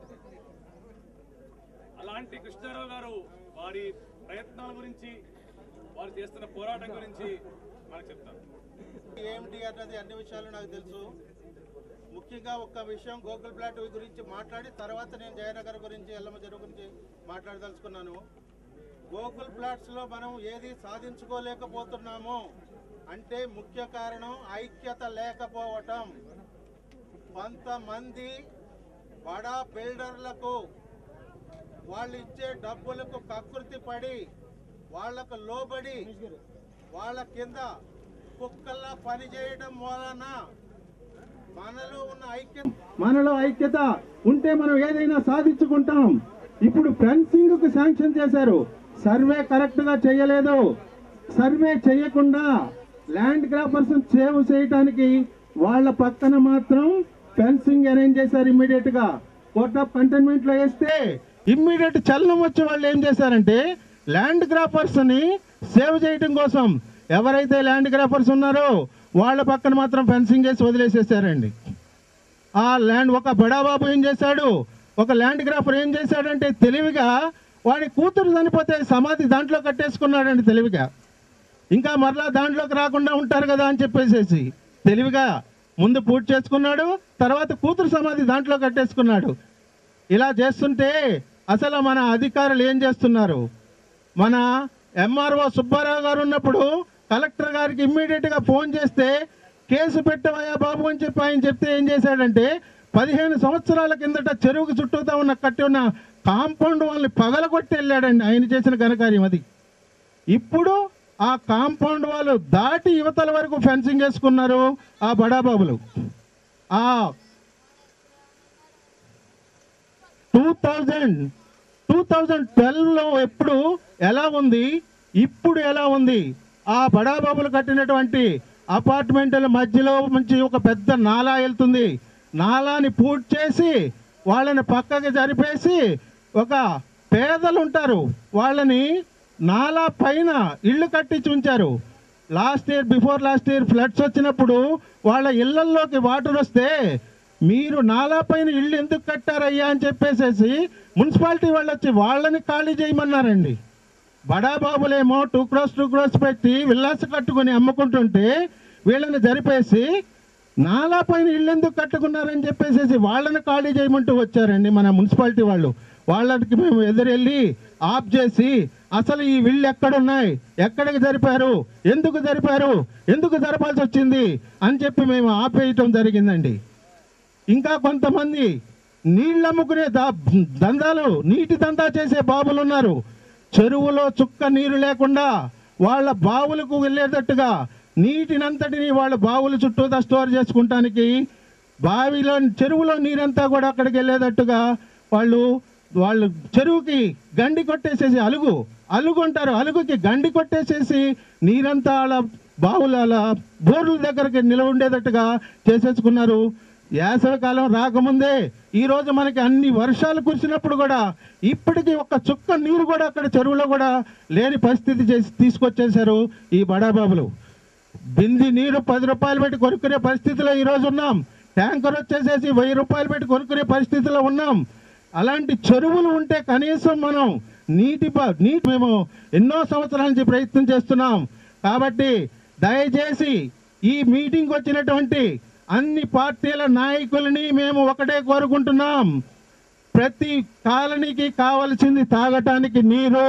అలాంటి కృష్ణారావు గారు వారి ప్రయత్నాల గురించి వారు చేస్తున్న పోరాటం గురించి మనకు చెప్తారు ఏమిటి అన్నది అన్ని విషయాలు నాకు తెలుసు ముఖ్యంగా ఒక్క విషయం గోకుల్ ప్లాట్ గురించి మాట్లాడి తర్వాత నేను జయనగర్ గురించి ఎల్లమ్మ చెరువు గురించి మాట్లాడదలుచుకున్నాను గోకుల్ ప్లాట్స్లో మనం ఏది సాధించుకోలేకపోతున్నాము అంటే ముఖ్య కారణం ఐక్యత లేకపోవటం కొంతమంది బడా బిల్డర్లకు వాళ్ళు ఇచ్చే డబ్బులకు కకృతి పడి వాళ్లకు లోబడి వాళ్ళ కింద కుక్కల్లా పని చేయడం వలన మనలో ఉన్న ఐక్యత మనలో ఐక్యత ఉంటే మనం ఏదైనా సాధించుకుంటాం ఇప్పుడు ఫెన్సింగ్ కు శాంక్షన్ చేశారు సర్వే కరెక్ట్ గా చేయలేదు సర్వే చేయకుండా ల్యాండ్ గ్రాఫర్స్ సేవ్ చేయడానికి వాళ్ళ పక్కన మాత్రం ఫెన్సింగ్ అరేంజ్ చేశారు ఇమ్మీడియట్ గా కోర్ట్ ఆఫ్ కంటైన్మెంట్ లో వేస్తే ఇమ్మీడియట్ చలనం వచ్చి వాళ్ళు ఏం చేశారంటే ల్యాండ్ గ్రాఫర్స్ ని సేవ్ చేయడం కోసం ఎవరైతే ల్యాండ్ గ్రాఫర్స్ ఉన్నారో వాళ్ళ పక్కన మాత్రం ఫెన్సింగ్ వేసి వదిలేసేసారండి ఆ ల్యాండ్ ఒక బడాబాబు ఏం చేశాడు ఒక ల్యాండ్ గ్రాఫర్ ఏం చేశాడంటే తెలివిగా వాడి కూతురు చనిపోతే సమాధి దాంట్లో కట్టేసుకున్నాడండి తెలివిగా ఇంకా మరలా దాంట్లోకి రాకుండా ఉంటారు కదా అని చెప్పేసేసి తెలివిగా ముందు పూర్తి చేసుకున్నాడు తర్వాత కూతురు సమాధి దాంట్లో కట్టేసుకున్నాడు ఇలా చేస్తుంటే అసలు మన అధికారులు ఏం చేస్తున్నారు మన ఎంఆర్ఓ సుబ్బారావు గారు ఉన్నప్పుడు కలెక్టర్ గారికి ఇమ్మీడియట్గా ఫోన్ చేస్తే కేసు పెట్టవయ్యా బాబు అని చెప్పి ఆయన చెప్తే ఏం చేశాడంటే పదిహేను సంవత్సరాల కిందట చెరువుకు చుట్టూతా ఉన్న కట్టి ఉన్న కాంపౌండ్ వాళ్ళని పగలగొట్టి వెళ్ళాడండి ఆయన చేసిన ఘనకార్యం అది ఇప్పుడు ఆ కాంపౌండ్ వాళ్ళు దాటి యువతల వరకు ఫెన్సింగ్ వేసుకున్నారు ఆ బడాబాబులు ఆ టూ థౌజండ్ టూ థౌజండ్ ట్వెల్వ్లో ఎప్పుడు ఎలా ఉంది ఇప్పుడు ఎలా ఉంది ఆ బడాబాబులు కట్టినటువంటి అపార్ట్మెంట్ల మధ్యలో నుంచి ఒక పెద్ద నాలా వెళ్తుంది నాలాని పూర్తి చేసి వాళ్ళని పక్కకి జరిపేసి ఒక పేదలు ఉంటారు వాళ్ళని నాలా పైన ఇల్లు కట్టించి ఉంచారు last year before last year floods వచ్చినప్పుడు వాళ్ళ ఇళ్లల్లోకి వాటర్ వస్తే మీరు నాలా పైన ఇల్లు ఎందుకు కట్టారయ్యా అని చెప్పేసేసి మున్సిపాలిటీ వాళ్ళు వచ్చి వాళ్ళని ఖాళీ చేయమన్నారండి బడాబాబులేమో టూ క్రోస్ టూ క్రోస్ పెట్టి విల్లాస కట్టుకొని అమ్ముకుంటుంటే వీళ్ళని జరిపేసి నాలా పైన ఇల్లు ఎందుకు కట్టుకున్నారని చెప్పేసి వాళ్ళని ఖాళీ చేయమంటూ వచ్చారండి మన మున్సిపాలిటీ వాళ్ళు వాళ్ళకి మేము ఎదురెళ్ళి ఆఫ్ చేసి అసలు ఈ వీళ్ళు ఎక్కడున్నాయి ఎక్కడికి జరిపారు ఎందుకు జరిపారు ఎందుకు జరపాల్సి వచ్చింది అని చెప్పి మేము ఆపేయటం జరిగిందండి ఇంకా కొంతమంది నీళ్ళు అమ్ముకునే దా దందాలు నీటి దందా చేసే బాబులు ఉన్నారు చెరువులో చుక్క నీరు లేకుండా వాళ్ళ బావులకు వెళ్ళేటట్టుగా నీటినంతటిని వాళ్ళ బావుల చుట్టూతా స్టోర్ చేసుకుంటానికి బావిలో చెరువులో నీరంతా కూడా అక్కడికి వెళ్ళేటట్టుగా వాళ్ళు వాళ్ళు చెరువుకి గండి కొట్టేసేసి అలుగు అలుగు అంటారు అలుగుకి గండి కొట్టేసేసి నీరంతా అలా బావుల అలా బోర్ల దగ్గరికి నిలవ ఉండేటట్టుగా చేసేసుకున్నారు వేసవికాలం రాకముందే ఈ రోజు మనకి అన్ని వర్షాలు కురిసినప్పుడు కూడా ఇప్పటికీ ఒక్క చుక్క నీరు కూడా అక్కడ చెరువులో కూడా లేని పరిస్థితి చేసి తీసుకొచ్చేసారు ఈ బడాబాబులు బింది నీరు పది రూపాయలు పెట్టి కొనుక్కునే పరిస్థితిలో ఈరోజు ఉన్నాం ట్యాంకర్ వచ్చేసేసి వెయ్యి రూపాయలు పెట్టి కొనుక్కునే పరిస్థితిలో ఉన్నాం అలాంటి చెరువులు ఉంటే కనీసం మనం నీటి ప- నీటి మేము ఎన్నో సంవత్సరాల నుంచి ప్రయత్నం చేస్తున్నాం కాబట్టి దయచేసి ఈ మీటింగ్ వచ్చినటువంటి అన్ని పార్టీల నాయకులని మేము ఒకటే కోరుకుంటున్నాం ప్రతి కాలనీకి కావలసింది తాగటానికి నీరు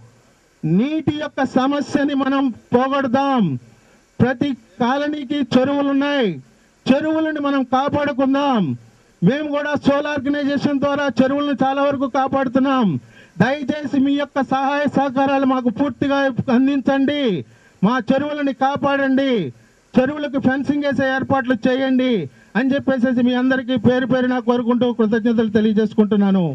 నీటి యొక్క సమస్యని మనం పోగొడదాం ప్రతి కాలనీకి చెరువులు ఉన్నాయి చెరువులను మనం కాపాడుకుందాం మేము కూడా సోలార్ ఆర్గనైజేషన్ ద్వారా చెరువులను చాలా వరకు కాపాడుతున్నాం దయచేసి మీ యొక్క సహాయ సహకారాలు మాకు పూర్తిగా అందించండి మా చెరువులని కాపాడండి చెరువులకు ఫెన్సింగ్ వేసే ఏర్పాట్లు చేయండి అని చెప్పేసి మీ అందరికీ పేరు పేరున కోరుకుంటూ కృతజ్ఞతలు తెలియజేసుకుంటున్నాను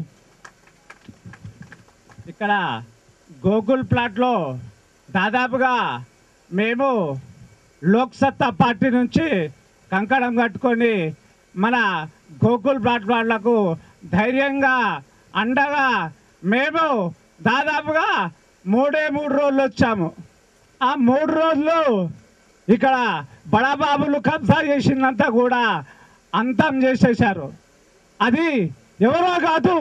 ఇక్కడ గోకుల్ ప్లాట్లో దాదాపుగా మేము లోక్సత్తా పార్టీ నుంచి కంకణం కట్టుకొని మన గోకుల్ ప్లాట్ వాళ్ళకు ధైర్యంగా అండగా మేము దాదాపుగా మూడే మూడు రోజులు వచ్చాము ఆ మూడు రోజులు ఇక్కడ బడాబాబులు కబ్జా చేసిందంతా కూడా అంతం చేసేశారు అది ఎవరో కాదు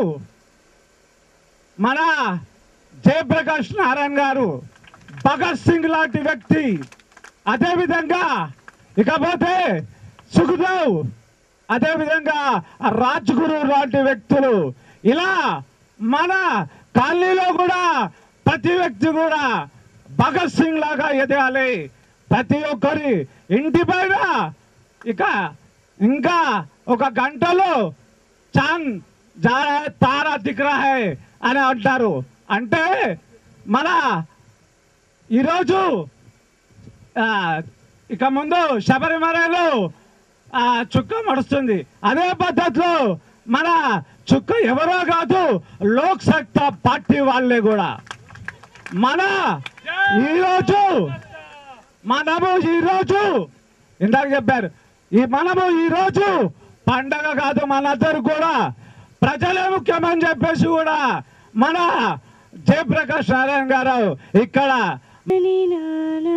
మన జయప్రకాష్ నారాయణ గారు భగత్ సింగ్ లాంటి వ్యక్తి అదేవిధంగా ఇకపోతే సుఖదేవ్ అదేవిధంగా రాజ్గురు లాంటి వ్యక్తులు ఇలా మన కాలనీలో కూడా ప్రతి వ్యక్తి కూడా భగత్ సింగ్ లాగా ఎదగాలి ప్రతి ఒక్కరి ఇంటి పైన ఇక ఇంకా ఒక గంటలో చాంద్ జా రहा है, తారా దిక్ రहा है అని అంటారు అంటే మన ఈరోజు ఆ, ఇక ముందు శబరిమలలో ఆ, చుక్క మడుస్తుంది అదే పద్ధతిలో మన చుక్క ఎవరో కాదు లోక్ సత్తా పార్టీ వాళ్ళే కూడా మన ఈరోజు మనము ఈరోజు ఇందాక చెప్పారు ఈ మనము ఈరోజు పండగ కాదు మనందరూ కూడా ప్రజలే ముఖ్యమని చెప్పేసి కూడా మన జయప్రకాష్ నారాయణ గారు ఇక్కడ నని నానా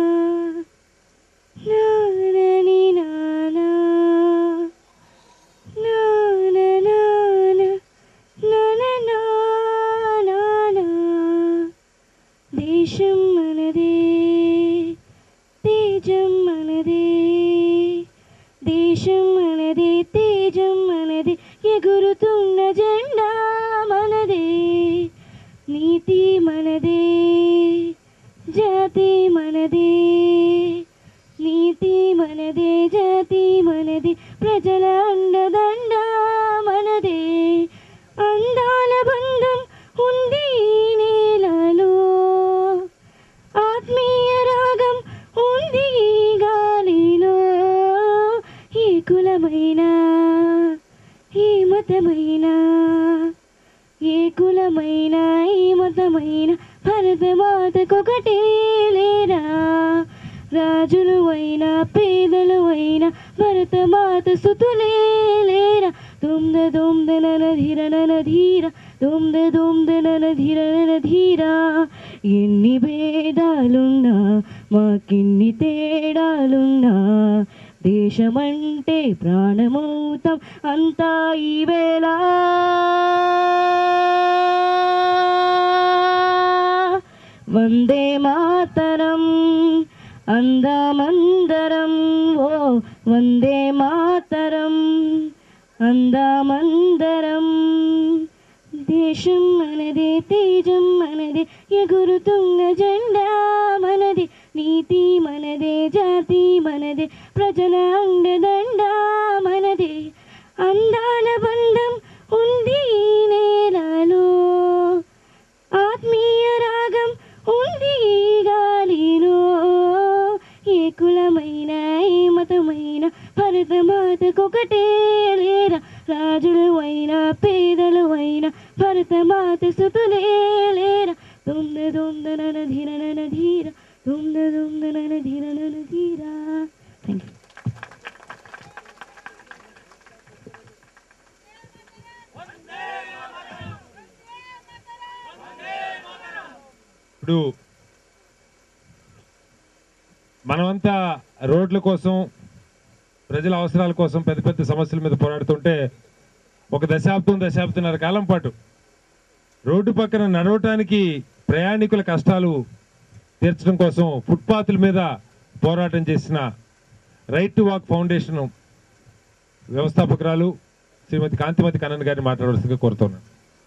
నానని నానా నానా నానా నానా నానా దేశం మనదే తేజం మనదే దేశం మనదే తేజం మనదే ఎగురుతున్న జెండా మనదే నీతి మనదే జాతి మనదే నీతి మనదే జాతి మనదే ప్రజల అండదండ మనదే అందాల బంధం ఉంది ఈ నేలలో ఆత్మీయ రాగం ఉంది ఈ గాలిలో ఏ కులమైనా ఏ మతమైనా ఏ కులమైన ఏ మతమైన భరత మాతకొకటే లేరా రాజులు అయినా పేదలు అయినా భరత మాత సుతులే లేరా దుమ్ద దుమ్ద నన ధీర నన ధీర దుమ్ద దుమ్ద నన ధీర నన ధీర ఎన్ని భేదాలున్నా మాకిన్ని తేడాలున్నా దేశమంటే ప్రాణమౌతం అంతా ఈవేళ వందే మాతరం అందమందరం ఓ వందే మాతరం అందమందరం దేశం మనదే తేజం మనదే ఎగురుతున్న జెండా మనదే నీతి మనదే జాతి మనదే ప్రజల అండదండ మనదే అందాల బంధం ఉంది ఈ నేలలో ఆత్మీయ రాగం ఉంది ఈ గాలిలో ఏ కులమైన ఏ మతమైన భరతమాతకొకటే లేరా రాజులు అయినా పేదలు అయినా భరతమాత సుతులే లేరా దుమ్ద దుమ్ద నన ధీర నన ధీర దుమ్ద దుమ్ద నన ధీర నన ధీర థ్యాంక్ యూ ఇప్పుడు మనమంతా రోడ్ల కోసం ప్రజల అవసరాల కోసం పెద్ద పెద్ద సమస్యల మీద పోరాడుతుంటే ఒక దశాబ్దం దశాబ్దంన్నర కాలం పాటు రోడ్డు పక్కన నడవటానికి ప్రయాణికుల కష్టాలు తీర్చడం కోసం ఫుట్పాత్ల మీద పోరాటం చేసిన రైట్ టు వాక్ ఫౌండేషన్ వ్యవస్థాపకురాలు శ్రీమతి కాంతిమతి కన్నన్ గారిని మాట్లాడవలసిందిగా కోరుతున్నాను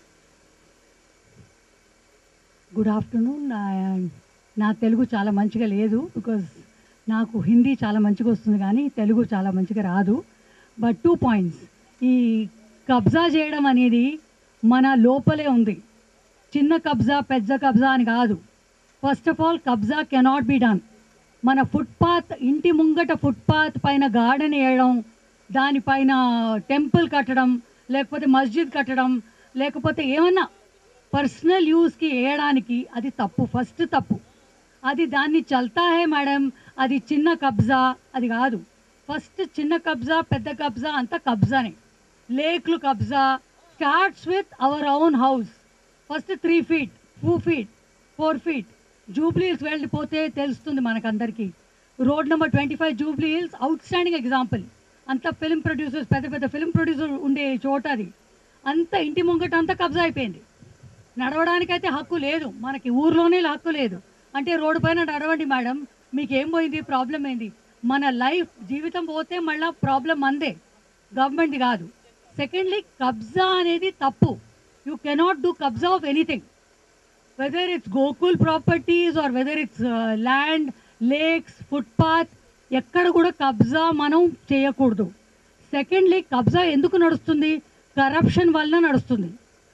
గుడ్ ఆఫ్టర్నూన్ నా తెలుగు చాలా మంచిగా లేదు బికాజ్ నాకు హిందీ చాలా మంచిగా వస్తుంది కానీ తెలుగు చాలా మంచిగా రాదు బట్ టూ పాయింట్స్ ఈ కబ్జా చేయడం అనేది మన లోపలే ఉంది చిన్న కబ్జా పెద్ద కబ్జా అని కాదు ఫస్ట్ ఆఫ్ ఆల్ కబ్జా కెనాట్ బి డన్ మన ఫుట్పాత్ ఇంటి ముంగట ఫుట్పాత్ పైన గార్డెన్ వేయడం దానిపైన టెంపుల్ కట్టడం లేకపోతే మస్జిద్ కట్టడం లేకపోతే ఏమన్నా పర్సనల్ యూస్కి వేయడానికి అది తప్పు ఫస్ట్ తప్పు అది దాన్ని చల్తా హే మేడం అది చిన్న కబ్జా అది కాదు ఫస్ట్ చిన్న కబ్జా పెద్ద కబ్జా అంతా కబ్జానే లేక్లు కబ్జా starts with our own house first three feet two feet four feet Jubilee Hills వెళ్ళిపోతే తెలుస్తుంది మనకందరికీ road number twenty five Jubilee Hills outstanding example అంత ఫిల్మ్ ప్రొడ్యూసర్స్ పెద్ద పెద్ద ఫిల్మ్ ప్రొడ్యూసర్ ఉండే చోట అది అంత ఇంటి ముంగట అంతా కబ్జా అయిపోయింది నడవడానికైతే హక్కు లేదు మనకి ఊర్లోనే హక్కు లేదు అంటే రోడ్డు పైన నడవండి మేడం మీకు ఏం పోయింది ప్రాబ్లం ఏంది మన లైఫ్ జీవితం పోతే మళ్ళీ ప్రాబ్లం మందే గవర్నమెంట్ది కాదు సెకండ్లీ కబ్జా అనేది తప్పు యూ కెనాట్ డూ కబ్జా of anything whether it's Gokul properties or whether it's land lakes footpath ఎక్కడ కూడా కబ్జా మనం చేయకూడదు సెకండ్లీ కబ్జా ఎందుకు నడుస్తుంది కరప్షన్ వలన నడుస్తుంది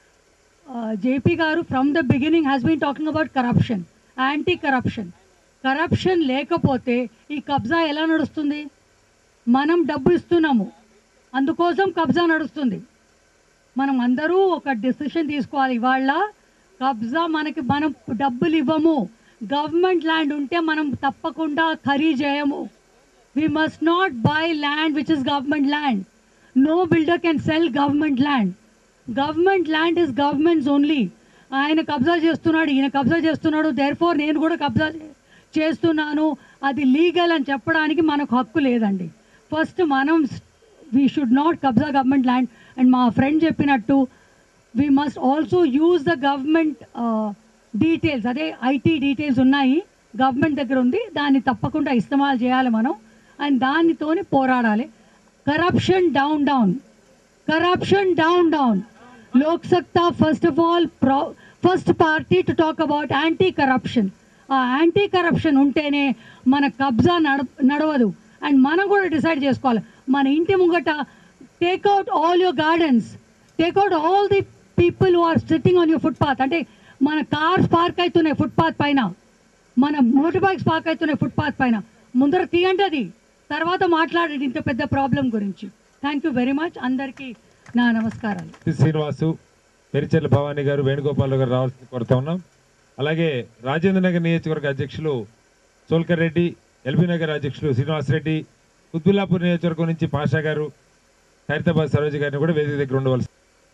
జేపీ గారు from the beginning has been talking about corruption anti corruption corruption లేకపోతే ఈ కబ్జా ఎలా నడుస్తుంది మనం డబ్బు ఇస్తున్నాము అందుకోసం కబ్జా నడుస్తుంది మనం అందరూ ఒక డెసిషన్ తీసుకోవాలి ఇవాళ కబ్జా మనకి మనం డబ్బులు ఇవ్వము గవర్నమెంట్ ల్యాండ్ ఉంటే మనం తప్పకుండా ఖరీ చేయము we must not buy land which is government land no builder can sell government land government land is government's only ఆయన కబ్జా చేస్తున్నాడు ఈయన కబ్జా చేస్తున్నాడు దేర్ ఫోర్ నేను కూడా కబ్జా చే- చేస్తున్నాను అది లీగల్ అని చెప్పడానికి మనకు హక్కు లేదండి ఫస్ట్ మనం వీ షుడ్ నాట్ కబ్జా గవర్నమెంట్ ల్యాండ్ అండ్ మా ఫ్రెండ్ చెప్పినట్టు we must also use the government details అదే ఐటీ డీటెయిల్స్ ఉన్నాయి గవర్నమెంట్ దగ్గర ఉంది దాన్ని తప్పకుండా ఇస్తమాలు చేయాలి మనం అండ్ దానితోని పోరాడాలి corruption down down corruption down down Lok Satta first of all pro first party to talk about anti corruption ఆ యాంటీ కరప్షన్ ఉంటేనే మన కబ్జా నడ నడవదు అండ్ మనం కూడా డిసైడ్ చేసుకోవాలి మన ఇంటి ముంగట take out all your gardens take out all the people who are sitting on your footpath అంటే మన కార్స్ పార్క్ అవుతున్నాయి ఫుట్పాత్ పైన మన మోటార్ బైక్స్ పార్క్ అవుతున్నాయి ఫుట్పాత్ పైన ముందర తీయండి అది తర్వాత మాట్లాడండి ఇంత పెద్ద ప్రాబ్లం గురించి థ్యాంక్ యూ వెరీ మచ్ అందరికీ నా నమస్కారాలు టి. శ్రీనివాసు పెరిచెర్ల భవానీ గారు వేణుగోపాల్ గారు రావాల్సింది కోరుతా ఉన్నాం అలాగే రాజేంద్ర నగర్ నియోజకవర్గ అధ్యక్షులు సోల్కర్ రెడ్డి ఎల్బీ నగర్ అధ్యక్షులు శ్రీనివాస్ రెడ్డి కుత్బుల్లాపూర్ నియోజకవర్గం నుంచి పాషా గారు ఖైరతాబాద్ సరోజ గారిని కూడా వేదిక దగ్గర ఉండవలసి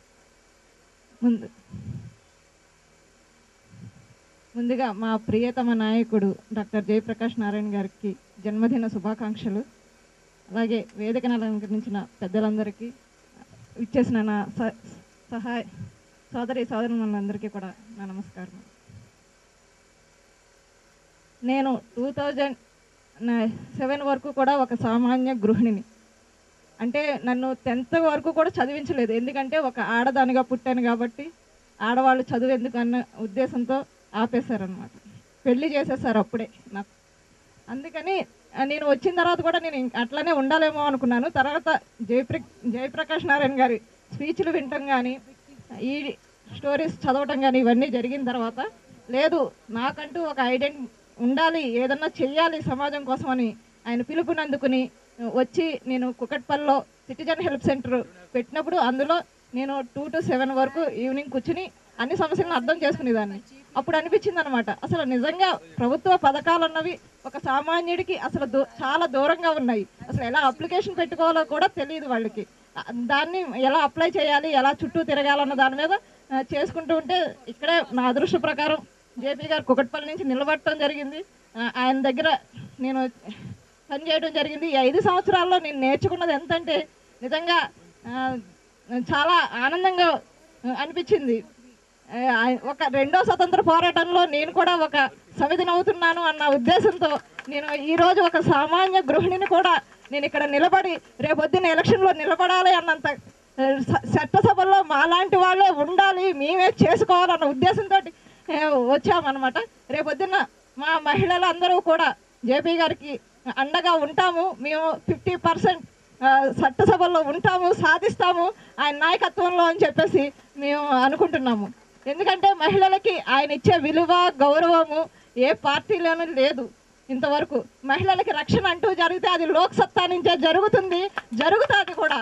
ముందు ముందుగా మా ప్రియతమ నాయకుడు డాక్టర్ జయప్రకాష్ నారాయణ గారికి జన్మదిన శుభాకాంక్షలు అలాగే వేదికను అలంకరించిన పెద్దలందరికీ ఇచ్చేసిన నా స- సహాయ సోదరి సోదరులందరికీ కూడా నా నమస్కారం నేను టూ థౌజండ్ సెవెన్ వరకు కూడా ఒక సామాన్య గృహిణిని అంటే నన్ను టెన్త్ వరకు కూడా చదివించలేదు ఎందుకంటే ఒక ఆడదానిగా పుట్టాను కాబట్టి ఆడవాళ్ళు చదువు ఎందుకు అన్న ఉద్దేశంతో ఆపేశారనమాట పెళ్లి చేసేసారు అప్పుడే నాకు అందుకని ఆ, నేను వచ్చిన తర్వాత కూడా నేను ఇంక అట్లానే ఉండాలేమో అనుకున్నాను తర్వాత జయప్ర జయప్రకాష్ నారాయణ గారి స్పీచ్లు వినటం కానీ ఈ స్టోరీస్ చదవటం కానీ ఇవన్నీ జరిగిన తర్వాత లేదు నాకంటూ ఒక ఐడెంటి ఉండాలి ఏదన్నా చెయ్యాలి సమాజం కోసమని ఆయన పిలుపునందుకుని వచ్చి నేను కుకట్పల్లిలో సిటిజన్ హెల్ప్ సెంటర్ పెట్టినప్పుడు అందులో నేను టూ టు సెవెన్ వరకు ఈవినింగ్ కూర్చుని అన్ని సమస్యలను అర్థం చేసుకునేదాన్ని అప్పుడు అనిపించింది అనమాట అసలు నిజంగా ప్రభుత్వ పథకాలు అన్నవి ఒక సామాన్యుడికి అసలు దూ- చాలా దూరంగా ఉన్నాయి అసలు ఎలా అప్లికేషన్ పెట్టుకోవాలో కూడా తెలియదు వాళ్ళకి ఆ, దాన్ని ఎలా అప్లై చేయాలి ఎలా చుట్టూ తిరగాలన్న దాని మీద ఆ, చేసుకుంటూ ఉంటే ఇక్కడే నా అదృష్ట ప్రకారం జేపీ గారు కుకట్పల్లి నుంచి నిలబడటం జరిగింది ఆ, ఆయన దగ్గర నేను పనిచేయడం జరిగింది ఈ ఐదు సంవత్సరాల్లో నేను నేర్చుకున్నది ఎంతంటే నిజంగా ఆ, చాలా ఆనందంగా ఆ, అనిపించింది ఆ, ఒక రెండో స్వతంత్ర పోరాటంలో నేను కూడా ఒక సమితిని అవుతున్నాను అన్న ఉద్దేశంతో నేను ఈరోజు ఒక సామాన్య గృహిణిని కూడా నేను ఇక్కడ నిలబడి రేపొద్దున ఎలక్షన్లో నిలబడాలి అన్నంత ఆ, స- చట్టసభల్లో మాలాంటి వాళ్ళే ఉండాలి మేమే చేసుకోవాలన్న ఉద్దేశంతో వచ్చామన్నమాట రేపొద్దున మా మహిళలు అందరూ కూడా జేపీ గారికి అండగా ఉంటాము మేము ఫిఫ్టీ పర్సెంట్ చట్టసభల్లో ఉంటాము సాధిస్తాము ఆయన నాయకత్వంలో అని చెప్పేసి మేము అనుకుంటున్నాము ఎందుకంటే మహిళలకి ఆయన ఇచ్చే విలువ గౌరవము ఏ పార్టీలోనూ లేదు ఇంతవరకు మహిళలకి రక్షణ అంటూ జరిగితే అది లోక్ సత్తా నుంచే జరుగుతుంది జరుగుతుంది కూడా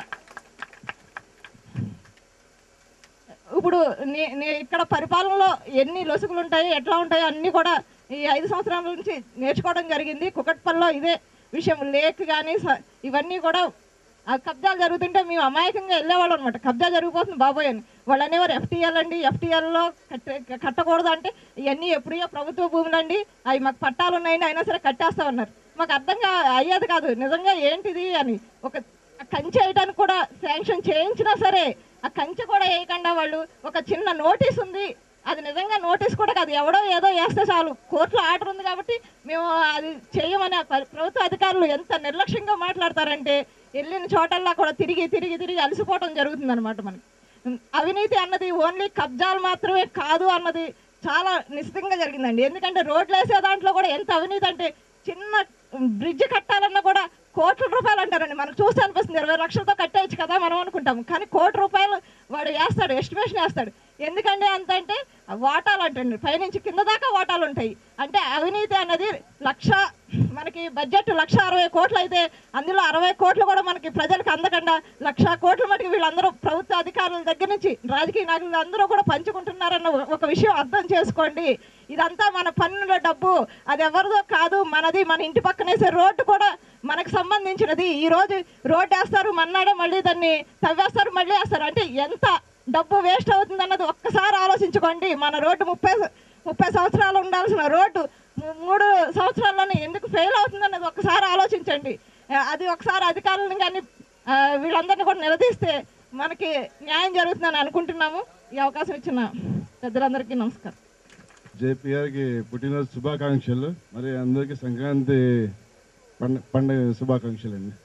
ఇప్పుడు నే నే- ఇక్కడ పరిపాలనలో ఎన్ని లొసుగులు ఉంటాయి ఎట్లా ఉంటాయో అన్నీ కూడా ఈ ఐదు సంవత్సరాల నుంచి నేర్చుకోవడం జరిగింది కుకట్పల్లిలో ఇదే విషయం లేక్ కానీ ఇవన్నీ కూడా ఆ కబ్జాలు జరుగుతుంటే మేము అమాయకంగా వెళ్ళేవాళ్ళం అనమాట కబ్జా జరిగిపోతుంది బాబోయ్ అని వాళ్ళు అనేవారు ఎఫ్టీఎల్ అండి ఎఫ్టీఎల్లో కట్టే కట్టకూడదు అంటే ఇవన్నీ ఎప్పుడో ప్రభుత్వ భూములు అండి అవి మాకు పట్టాలు ఉన్నాయండి అయినా సరే కట్టేస్తామన్నారు మాకు అర్థంగా అయ్యేది కాదు నిజంగా ఏంటిది అని ఒక ఆ కంచె వేయడానికి కూడా శాంక్షన్ చేయించినా సరే ఆ కంచె కూడా వేయకుండా వాళ్ళు ఒక చిన్న నోటీస్ ఉంది అది నిజంగా నోటీస్ కూడా కాదు ఎవడో ఏదో వేస్తే చాలు కోర్టులో ఆర్డర్ ఉంది కాబట్టి మేము అది చేయమని ఆ ప- ప్రభుత్వ అధికారులు ఎంత నిర్లక్ష్యంగా మాట్లాడతారంటే వెళ్ళిన చోటల్లా కూడా తిరిగి తిరిగి తిరిగి అలసిపోవడం జరుగుతుంది అనమాట మనకి ఉమ్, అవినీతి అన్నది ఓన్లీ కబ్జాలు మాత్రమే కాదు అన్నది చాలా నిశ్చితంగా జరిగిందండి ఎందుకంటే రోడ్లు వేసే దాంట్లో కూడా ఎంత అవినీతి అంటే చిన్న బ్రిడ్జ్ కట్టాలన్నా కూడా కోట్ల రూపాయలు అంటారండి మనకు చూస్తే అనిపిస్తుంది ఇరవై లక్షలతో కట్టేయచ్చు కదా మనం అనుకుంటాం కానీ కోటి రూపాయలు వాడు వేస్తాడు ఎస్టిమేషన్ వేస్తాడు ఎందుకంటే అంత అంటే వాటాలు అంటండి పైనుంచి కింద దాకా వాటాలు ఉంటాయి అంటే అవినీతి అన్నది లక్ష మనకి బడ్జెట్ లక్ష అరవై కోట్లు అయితే అందులో అరవై కోట్లు కూడా మనకి ప్రజలకు అందకుండా లక్ష కోట్ల మటుకు వీళ్ళందరూ ప్రభుత్వ అధికారుల దగ్గర నుంచి రాజకీయ నాయకులు అందరూ కూడా పంచుకుంటున్నారన్న ఒక- ఒక విషయం అర్థం చేసుకోండి ఇదంతా మన పన్నుల డబ్బు అది ఎవరిదో కాదు మనది మన ఇంటి పక్కనేసే రోడ్డు కూడా మనకు సంబంధించినది ఈ రోజు రోడ్డు వేస్తారు మన్నాడే మళ్ళీ దాన్ని తవ్వేస్తారు మళ్ళీ వేస్తారు అంటే ఎంత డబ్బు వేస్ట్ అవుతుంది అన్నది ఒక్కసారి ఆలోచించుకోండి మన రోడ్డు ముప్పై ముప్పై సంవత్సరాలు ఉండాల్సిన రోడ్డు మూ- మూడు సంవత్సరాల్లోనే ఎందుకు ఫెయిల్ అవుతుంది అన్నది ఒక్కసారి ఆలోచించండి ఆ, అది ఒకసారి అధికారులను కానీ ఆ, వీళ్ళందరినీ కూడా నిలదీస్తే మనకి న్యాయం జరుగుతుందని అనుకుంటున్నాము ఈ అవకాశం ఇచ్చిన పెద్దలందరికీ నమస్కారం జేపీ గారికి పుట్టినరోజు శుభాకాంక్షలు మరి అందరికీ సంక్రాంతి పండ పండుగ శుభాకాంక్షలు అండి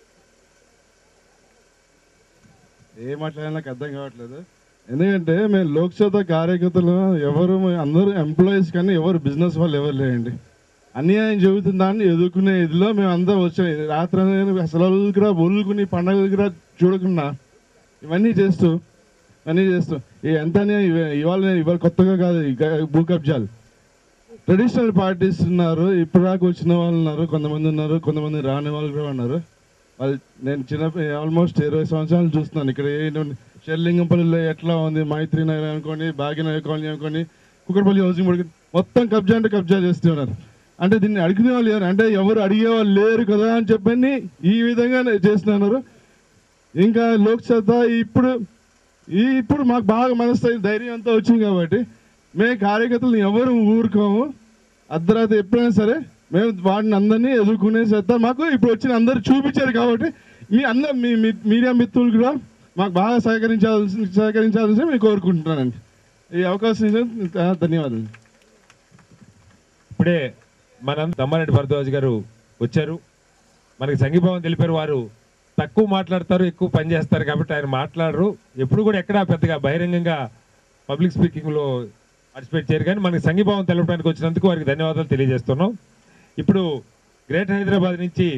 ఏ మాట్లాడినా నాకు అర్థం కావట్లేదు ఎందుకంటే మేము లోక్సభ కార్యకర్తలు ఎవరు అందరూ ఎంప్లాయీస్ కానీ ఎవరు బిజినెస్ వాళ్ళు ఎవరు లేరండి అన్యాయం జరుగుతుందాన్ని ఎదుర్కొనే ఇదిలో మేము అందరం వచ్చాం రాత్రి సెలవులకి రా ఒళ్ళుకుని పండగలకి రా చూడకుండా ఇవన్నీ చేస్తూ ఇవన్నీ చేస్తూ ఈ ఎంత అన్యాయం ఇవ- ఇవాళ ఇవాళ కొత్తగా కాదు ఈ గ- భూ కబ్జాలు ట్రెడిషనల్ పార్టీస్ ఉన్నారు ఇప్పుడు దాకా వచ్చిన వాళ్ళు ఉన్నారు కొంతమంది ఉన్నారు కొంతమంది రాని వాళ్ళు కూడా ఉన్నారు వాళ్ళు నేను చిన్న ఆల్మోస్ట్ ఇరవై సంవత్సరాలు చూస్తున్నాను ఇక్కడ ఏంటంటే షెల్లింగంపల్లిలో ఎట్లా ఉంది మైత్రి నగర్ అనుకోండి భాగ్యనగర్ కాలనీ అనుకోండి కుక్కడపల్లి హౌసింగ్ బోర్డు మొత్తం కబ్జా అంటే కబ్జా చేస్తున్నారు అంటే దీన్ని అడిగిన వాళ్ళు లేరు అంటే ఎవరు అడిగే వాళ్ళు లేరు కదా అని చెప్పని ఈ విధంగా చేస్తున్నారు ఇంకా లోక్సత్తా ఇప్పుడు ఈ ఇప్పుడు మాకు బాగా మనస్తాయి ధైర్యం అంతా వచ్చింది కాబట్టి మేము కార్యకర్తలు ఎవరు ఊరుకోము అర్ధరాత్రి ఎప్పుడైనా సరే మేము వాటిని అందరినీ ఎదుర్కొనే సత్తా మాకు ఇప్పుడు వచ్చిన అందరు చూపించారు కాబట్టి మీ అందరు మీ మీ- మీడియా మిత్రులు కూడా మాకు బాగా సహకరించాల్సి సహకరించాల్సి మేము కోరుకుంటున్నానండి ఈ అవకాశం ఇచ్చినందుకు ధ- ధన్యవాదాలు ఇప్పుడే మన దమ్మారెడ్డి భరద్వాజ్ గారు వచ్చారు మనకి సంఘీభావం తెలిపారు వారు తక్కువ మాట్లాడతారు ఎక్కువ పని చేస్తారు కాబట్టి ఆయన మాట్లాడరు ఎప్పుడు కూడా ఎక్కడ పెద్దగా బహిరంగంగా పబ్లిక్ స్పీకింగ్లో పార్టిసిపేట్ చేయరు కానీ మనకి సంఘీభావం తెలపడానికి వచ్చినందుకు వారికి ధన్యవాదాలు తెలియజేస్తున్నాం ఇప్పుడు గ్రేట్ హైదరాబాద్ నుంచి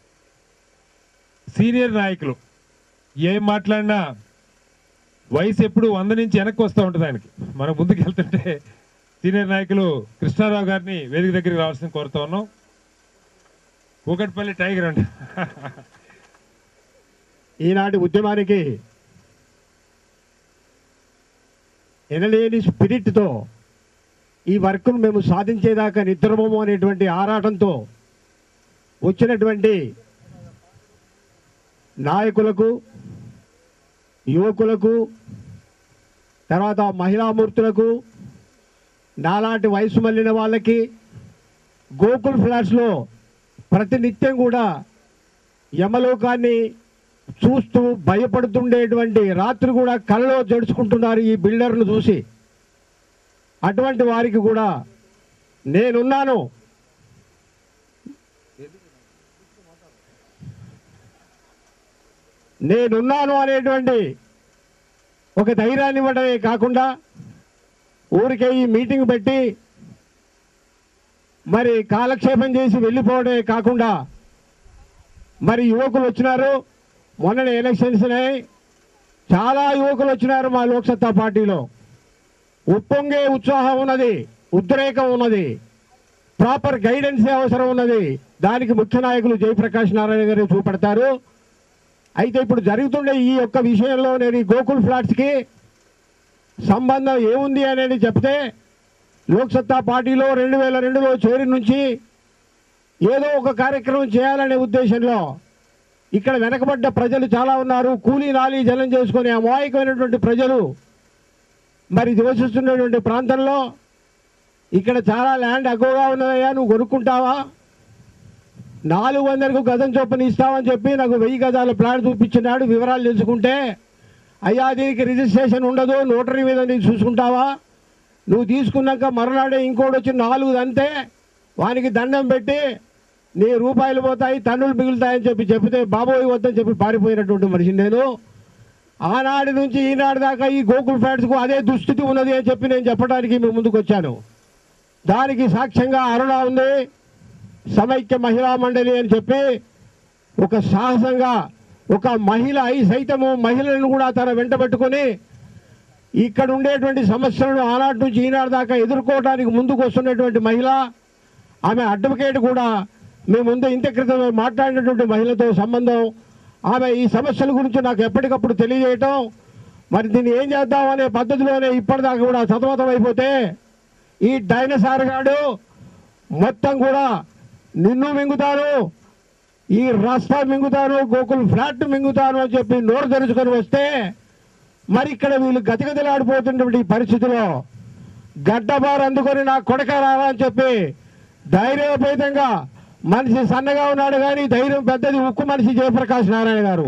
సీనియర్ నాయకులు ఏం మాట్లాడినా వయసు ఎప్పుడు వంద నుంచి వెనక్కి వస్తూ ఉంటుంది ఆయనకి మనం ముందుకు వెళ్తుంటే సీనియర్ నాయకులు కృష్ణారావు గారిని వేదిక దగ్గరికి రావాల్సిన కోరుతా ఉన్నాం కూకట్పల్లి టైగర్ అండి ఈనాటి ఉద్యమానికి ఎనలేని స్పిరిట్తో ఈ వర్క్ను మేము సాధించేదాకా నిద్రమోము అనేటువంటి ఆరాటంతో వచ్చినటువంటి నాయకులకు యువకులకు తర్వాత మహిళామూర్తులకు నాలాంటి వయసు మళ్ళిన వాళ్ళకి గోకుల్ ఫ్లాట్స్లో ప్రతినిత్యం కూడా యమలోకాన్ని చూస్తూ భయపడుతుండేటువంటి రాత్రి కూడా కళ్ళలో జడుచుకుంటున్నారు ఈ బిల్డర్ను చూసి అటువంటి వారికి కూడా నేనున్నాను నేనున్నాను అనేటువంటి ఒక ధైర్యాన్ని ఇవ్వడమే కాకుండా ఊరికే ఈ మీటింగ్ పెట్టి మరి కాలక్షేపం చేసి వెళ్ళిపోవడమే కాకుండా మరి యువకులు వచ్చినారు మొన్న ఎలక్షన్స్ అయ్యాయి చాలా యువకులు వచ్చినారు మా లోక్సత్తా పార్టీలో ఉప్పొంగే ఉత్సాహం ఉన్నది ఉద్రేకం ఉన్నది ప్రాపర్ గైడెన్సే అవసరం ఉన్నది దానికి ముఖ్య నాయకులు జయప్రకాష్ నారాయణ గారు చూపెడతారు అయితే ఇప్పుడు జరుగుతుండే ఈ యొక్క విషయంలో నేను ఈ గోకుల్ ఫ్లాట్స్కి సంబంధం ఏముంది అనేది చెప్తే లోక్సత్తా పార్టీలో రెండు వేల రెండులో చేరి నుంచి ఏదో ఒక కార్యక్రమం చేయాలనే ఉద్దేశంలో ఇక్కడ వెనకబడ్డ ప్రజలు చాలా ఉన్నారు కూలీ నాలి జనం చేసుకునే అమాయకమైనటువంటి ప్రజలు మరి నివసిస్తున్నటువంటి ప్రాంతంలో ఇక్కడ చాలా ల్యాండ్ ఎక్కువగా ఉన్నదయ్యా నువ్వు కొనుక్కుంటావా నాలుగు వందలకు గజం చొప్పున ఇస్తామని చెప్పి నాకు వెయ్యి గజాల ప్లాన్ చూపించినాడు వివరాలు తెలుసుకుంటే అయ్యా దీనికి రిజిస్ట్రేషన్ ఉండదు నోటరీ మీద నీకు చూసుకుంటావా నువ్వు తీసుకున్నాక మరునాడే ఇంకోటి వచ్చి నాలుగు అంతే వానికి దండం పెట్టి నీ రూపాయలు పోతాయి తన్నులు మిగులుతాయని చెప్పి చెప్తే బాబోయ్ వద్దని చెప్పి పారిపోయినటువంటి మనిషిని నేను ఆనాటి నుంచి ఈనాడు దాకా ఈ గోకుల్ ఫ్లాట్స్కు అదే దుస్థితి ఉన్నది అని చెప్పి నేను చెప్పడానికి మీ ముందుకు వచ్చాను దానికి సాక్ష్యంగా అరుణ ఉంది సమైక్య మహిళా మండలి అని చెప్పి ఒక సాహసంగా ఒక మహిళ అయి సైతము మహిళలను కూడా తన వెంట పెట్టుకొని ఇక్కడ ఉండేటువంటి సమస్యలను ఆనాటి నుంచి ఈనాడు దాకా ఎదుర్కోవడానికి ముందుకు వస్తున్నటువంటి మహిళ ఆమె అడ్వకేట్ కూడా మేము ముందు ఇంత క్రితం మాట్లాడినటువంటి మహిళతో సంబంధం ఆమె ఈ సమస్యల గురించి నాకు ఎప్పటికప్పుడు తెలియజేయటం మరి దీన్ని ఏం చేద్దాం అనే పద్ధతిలోనే ఇప్పటిదాకా కూడా సతమతం అయిపోతే ఈ డైనసార్ గాడు మొత్తం కూడా నిన్ను మింగుతాను ఈ రస్తా మింగుతాను గోకుల్ ఫ్లాట్ మింగుతాను అని చెప్పి నోరు తెరుచుకొని వస్తే మరి ఇక్కడ వీళ్ళు గతిగతిలాడిపోతున్నటువంటి ఈ పరిస్థితిలో గడ్డబారు అందుకొని నా కొడక రారా అని చెప్పి ధైర్యపేతంగా మనిషి సన్నగా ఉన్నాడు కానీ ధైర్యం పెద్దది ఉక్కు మనిషి జయప్రకాష్ నారాయణ గారు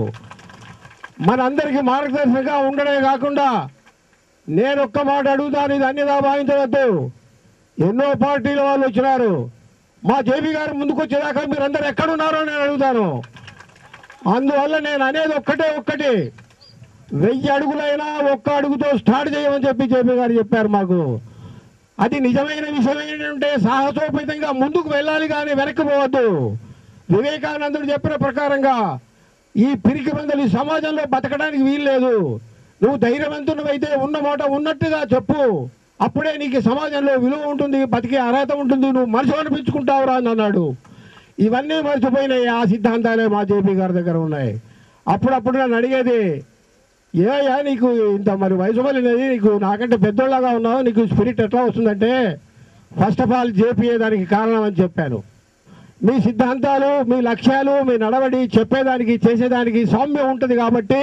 మనందరికీ మార్గదర్శకంగా ఉండడమే కాకుండా నేను ఒక్క మాట అడుగుతాను ఇది అన్యదా భావించవద్దు ఎన్నో పార్టీల వాళ్ళు వచ్చినారు మా జేబీ గారు ముందుకు వచ్చేదాకా మీరందరూ ఎక్కడున్నారో నేను అడుగుతాను అందువల్ల నేను అనేది ఒక్కటే ఒక్కటి వెయ్యి అడుగులైనా ఒక్క అడుగుతో స్టార్ట్ చేయమని చెప్పి జేపీ గారు చెప్పారు మాకు అది నిజమైన విషయం ఏంటంటే సాహసోపేతంగా ముందుకు వెళ్ళాలి కానీ వెనక్కి పోవద్దు వివేకానందుడు చెప్పిన ప్రకారంగా ఈ పిరికి మందలు ఈ సమాజంలో బతకడానికి వీల్లేదు నువ్వు ధైర్యవంతునివైతే ఉన్న మాట ఉన్నట్టుగా చెప్పు అప్పుడే నీకు సమాజంలో విలువ ఉంటుంది బతికే అర్హత ఉంటుంది నువ్వు మనిషి అనిపించుకుంటావురా అని అన్నాడు ఇవన్నీ మర్చిపోయినాయి ఆ సిద్ధాంతాలే మా జేపీ గారి దగ్గర ఉన్నాయి అప్పుడప్పుడు నన్ను అడిగేది ఏయా నీకు ఇంత మరి వయసు మళ్ళినది నీకు నాకంటే పెద్దోళ్ళగా ఉన్నావు నీకు స్పిరిట్ ఎట్లా వస్తుందంటే ఫస్ట్ ఆఫ్ ఆల్ జేపీఏ దానికి కారణం అని చెప్పాను మీ సిద్ధాంతాలు మీ లక్ష్యాలు మీ నడవడి చెప్పేదానికి చేసేదానికి సౌమ్యం ఉంటుంది కాబట్టి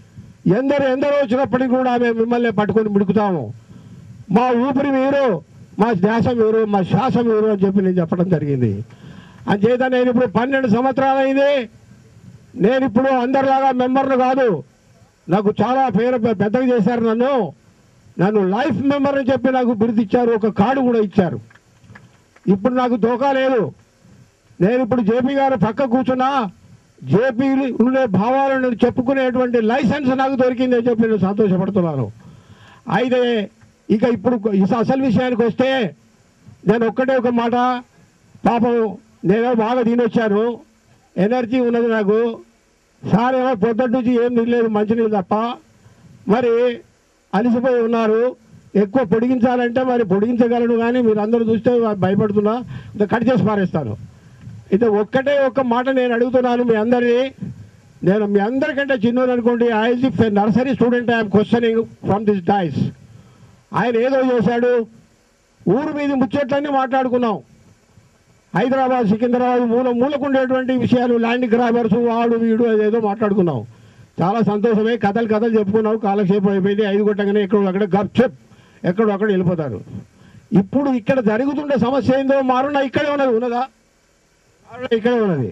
ఎందరు ఎందరో వచ్చినప్పటికీ కూడా మేము మిమ్మల్ని పట్టుకొని మిడుకుతాము మా ఊపిరి మీరు మా ధ్యాస వేరు మా శ్వాస వేరు అని చెప్పి నేను చెప్పడం జరిగింది అంచేత నేను ఇప్పుడు పన్నెండు సంవత్సరాలు అయింది నేను ఇప్పుడు అందరిలాగా మెంబర్ను కాదు నాకు చాలా పేరు పె- పెద్దగా చేశారు నన్ను నన్ను లైఫ్ మెంబర్ అని చెప్పి నాకు బిరుదు ఇచ్చారు ఒక కార్డు కూడా ఇచ్చారు ఇప్పుడు నాకు దోకా లేదు నేను ఇప్పుడు జేపీ గారు పక్క కూర్చున్నా జేపీ ఉండే భావాలను చెప్పుకునేటువంటి లైసెన్స్ నాకు దొరికింది అని చెప్పి నేను సంతోషపడుతున్నాను అయితే ఇక ఇప్పుడు ఈ అసలు విషయానికి వస్తే నేను ఒక్కటే ఒక మాట పాపం నేను బాగా తినొచ్చాను ఎనర్జీ ఉన్నది నాకు సార్ ఏమో పొద్దుటి నుంచి ఏం తినలేదు మంచినీళ్ళు తప్ప మరి అలసిపోయి ఉన్నారు ఎక్కువ పొడిగించాలంటే మరి పొడిగించగలను కానీ మీరు అందరూ చూస్తే భయపడుతున్నా ఇంకా కట్ చేసి పారేస్తాను అయితే ఒక్కటే ఒక్క మాట నేను అడుగుతున్నాను మీ అందరినీ నేను మీ అందరికంటే చిన్నోడు అనుకోండి I if nursery student I'm questioning from this dais ఆయన ఏదో చేశాడు ఊరు మీద ముచ్చట్లన్నీ మాట్లాడుకున్నాం హైదరాబాద్ సికింద్రాబాద్ మూల మూలకుండేటువంటి విషయాలు ల్యాండ్ గ్రాబర్స్ వాడు వీడు అదేదో మాట్లాడుకున్నాం చాలా సంతోషమే కథలు కథలు చెప్పుకున్నావు కాలక్షేపం అయిపోయింది ఐదు కొట్టగానే ఎక్కడో అక్కడ గప్ చెప్ ఎక్కడో అక్కడ వెళ్ళిపోతారు ఇప్పుడు ఇక్కడ జరుగుతుండే సమస్య ఏందో మారున ఇక్కడే ఉన్నది ఉన్నదా మారున ఇక్కడే ఉన్నది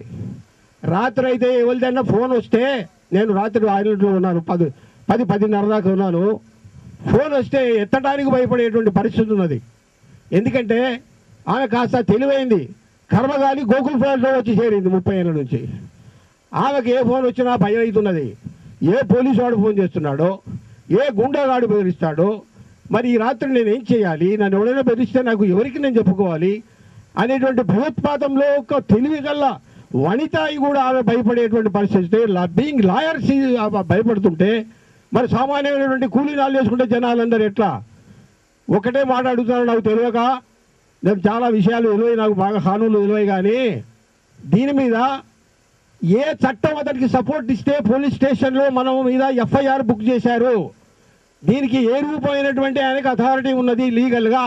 రాత్రి అయితే ఎవరిదైనా ఫోన్ వస్తే నేను రాత్రి ఐలంట్లో ఉన్నాను పది పది పదిన్నర దాకా ఉన్నాను ఫోన్ వస్తే ఎత్తడానికి భయపడేటువంటి పరిస్థితి ఉన్నది ఎందుకంటే ఆమె కాస్త తెలివైంది కర్మగాలి గోకుల్ ఫ్లాట్లో వచ్చి చేరింది ముప్పై ఏళ్ళ నుంచి ఆమెకి ఏ ఫోన్ వచ్చినా భయం అవుతున్నది ఏ పోలీసు వాడు ఫోన్ చేస్తున్నాడో ఏ గుండాగాడు బెదిరిస్తాడో మరి ఈ రాత్రి నేను ఏం చేయాలి నన్ను ఎవరైనా బెదిరిస్తే నాకు ఎవరికి నేను చెప్పుకోవాలి అనేటువంటి భయోత్పాతంలో ఒక తెలివి గల్ల వనితాయి కూడా ఆమె భయపడేటువంటి పరిస్థితి బీయింగ్ లాయర్స్ భయపడుతుంటే మరి సామాన్యమైనటువంటి కూలీ నాలు చేసుకుంటే జనాలందరూ ఎట్లా ఒకటే మాట అడుగుతున్నాను నాకు తెలియక నేను చాలా విషయాలు తెలివై నాకు బాగా హానులు తెలివై కానీ దీని మీద ఏ చట్టం అతనికి సపోర్ట్ ఇస్తే పోలీస్ స్టేషన్లో మనం మీద ఎఫ్ఐఆర్ బుక్ చేశారు దీనికి ఏ రూపమైనటువంటి ఆయనకు అథారిటీ ఉన్నది లీగల్గా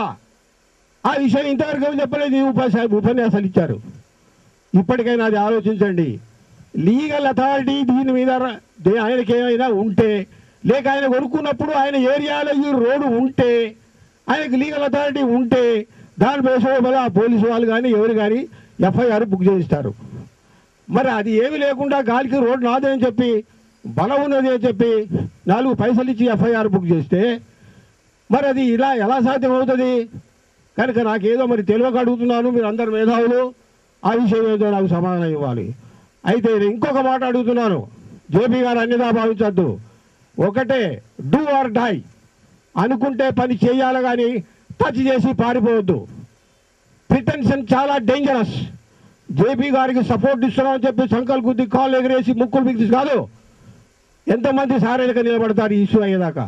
ఆ విషయం ఇంతవరకు ఏమీ చెప్పలేదు ఈ ఉపన్యాస ఉపన్యాసాలు ఇచ్చారు ఇప్పటికైనా అది ఆలోచించండి లీగల్ అథారిటీ దీని మీద ర- దే- ఆయనకి ఏమైనా ఉంటే లేక ఆయన కొనుక్కున్నప్పుడు ఆయన ఏరియాలో ఈ రోడ్డు ఉంటే ఆయనకి లీగల్ అథారిటీ ఉంటే దాని బేసో వల్ల ఆ పోలీసు వాళ్ళు కానీ ఎవరు కానీ ఎఫ్ఐఆర్ బుక్ చేయిస్తారు మరి అది ఏమి లేకుండా గాలికి రోడ్డు నాదని చెప్పి బలం ఉన్నది అని చెప్పి నాలుగు పైసలు ఇచ్చి ఎఫ్ఐఆర్ బుక్ చేస్తే మరి అది ఇలా ఎలా సాధ్యం అవుతుంది కనుక నాకేదో మరి తెలియక అడుగుతున్నాను మీరు అందరు మేధావులు ఆ విషయం ఏదో నాకు సమాధానం ఇవ్వాలి అయితే నేను ఇంకొక మాట అడుగుతున్నాను జేపీ గారు అన్నిదా భావించద్దు ఒకటే డూ ఆర్ డై అనుకుంటే పని చేయాలి కానీ టచ్ చేసి పారిపోవద్దు ప్రిటెన్షన్ చాలా డేంజరస్ జేపీ గారికి సపోర్ట్ ఇస్తున్నామని చెప్పి సంకల్ గుద్ది కాళ్ళు ఎగరేసి ముక్కులు బిగ్సి కాదు ఎంతమంది సారేలక నిలబడతారు ఈ ఇష్యూ అయ్యేదాకా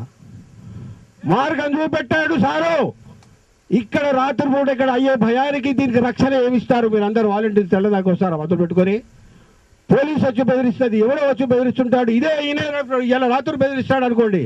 మార్గం చూపెట్టాడు సారు ఇక్కడ రాత్రిపూట ఇక్కడ అయ్యే భయానికి దీనికి రక్షణ ఏమిస్తారు మీరు అందరు వాలంటీర్ తెల్లదాకా వస్తారా మొదలు పెట్టుకొని పోలీసు వచ్చి బెదిరిస్తుంది ఎవడో వచ్చి బెదిరిస్తుంటాడు ఇదే ఈయన ఇలా రాత్రి బెదిరిస్తాడు అనుకోండి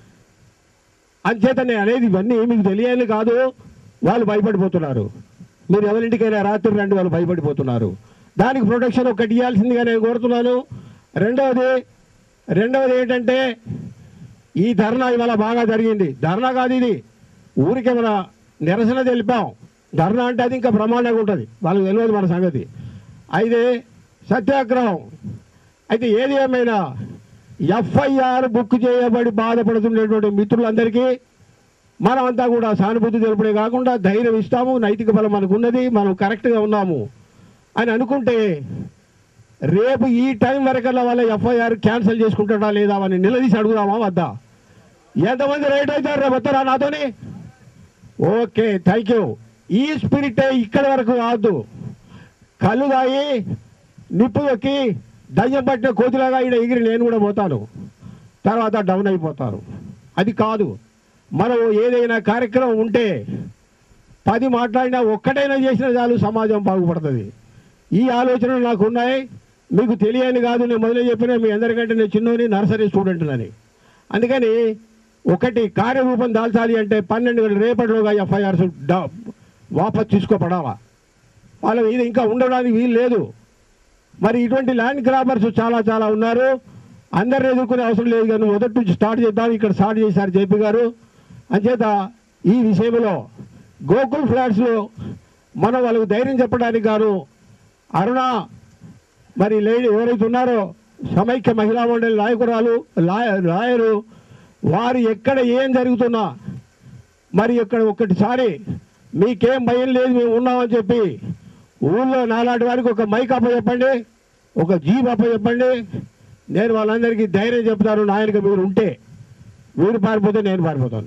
అంచేత నేను అనేది ఇవన్నీ మీకు తెలియాలి కాదు వాళ్ళు భయపడిపోతున్నారు మీరు ఎవరింటికైనా రాత్రి రండి వాళ్ళు భయపడిపోతున్నారు దానికి ప్రొటెక్షన్ ఒకటి ఇవ్వాల్సిందిగా నేను కోరుతున్నాను రెండవది రెండవది ఏంటంటే ఈ ధర్నా ఇవాళ బాగా జరిగింది ధర్నా కాదు ఇది ఊరికే మన నిరసన తెలిపాం ధర్నా అంటే అది ఇంకా బ్రహ్మాండంగా ఉంటుంది వాళ్ళకి తెలియదు మన సంగతి అయితే సత్యాగ్రహం అయితే ఏది ఏమైనా ఎఫ్ఐఆర్ బుక్ చేయబడి బాధపడుతున్నటువంటి మిత్రులందరికీ మనమంతా కూడా సానుభూతి తెలుపడే కాకుండా ధైర్యం ఇస్తాము నైతిక బలం మనకు ఉన్నది మనం కరెక్ట్గా ఉన్నాము అని అనుకుంటే రేపు ఈ టైం వరకల్లా వాళ్ళ ఎఫ్ఐఆర్ క్యాన్సిల్ చేసుకుంటాడా లేదా అని నిలదీసి అడుగుదామా వద్దా ఎంతమంది రైట్ అవుతారు రేపు వస్తారా నాతోని ఓకే థ్యాంక్ యూ ఈ స్పిరిట్ ఇక్కడి వరకు కావద్దు కళ్ళు తాగి నిప్పు ఎక్కి దయ్యం పట్టిన కోతిలాగా ఈడ ఎగిరి నేను కూడా పోతాను తర్వాత డౌన్ అయిపోతాను అది కాదు మనం ఏదైనా కార్యక్రమం ఉంటే పది మాట్లాడినా ఒక్కటైనా చేసిన చాలు సమాజం బాగుపడుతుంది ఈ ఆలోచనలు నాకు ఉన్నాయి మీకు తెలియని కాదు నేను మొదలే చెప్పిన మీ అందరికంటే నేను చిన్నోని నర్సరీ స్టూడెంట్నని అందుకని ఒకటి కార్యరూపం దాల్చాలి అంటే పన్నెండు వేల రేపటిలోగా ఎఫ్ఐఆర్స్ వాపస్ తీసుకోపడాలా వాళ్ళ మీద ఇంకా ఉండడానికి వీలు లేదు మరి ఇటువంటి ల్యాండ్ గ్రాబర్స్ చాలా చాలా ఉన్నారు అందరిని ఎదుర్కొనే అవసరం లేదు కానీ మొదటి నుంచి స్టార్ట్ చేద్దాం ఇక్కడ స్టార్ట్ చేశారు జేపీ గారు అంచేత ఈ విషయంలో గోకుల్ ఫ్లాట్స్లో మనం వాళ్ళకు ధైర్యం చెప్పడానికి గాను అరుణ మరి లేడీ ఎవరైతే ఉన్నారో సమైక్య మహిళా మండలి నాయకురాలు లాయ- లాయరు వారు ఎక్కడ ఏం జరుగుతున్నా మరి ఇక్కడ ఒక్కటిసారి మీకేం భయం లేదు మేము ఉన్నామని చెప్పి ఊళ్ళో నాలాంటి వారికి ఒక మైక్ అప్ప చెప్పండి ఒక జీప్ అప్ప చెప్పండి నేను వాళ్ళందరికీ ధైర్యం చెప్తాను నాయనకి మీరు ఉంటే మీరు పారిపోతే నేను పారిపోతాను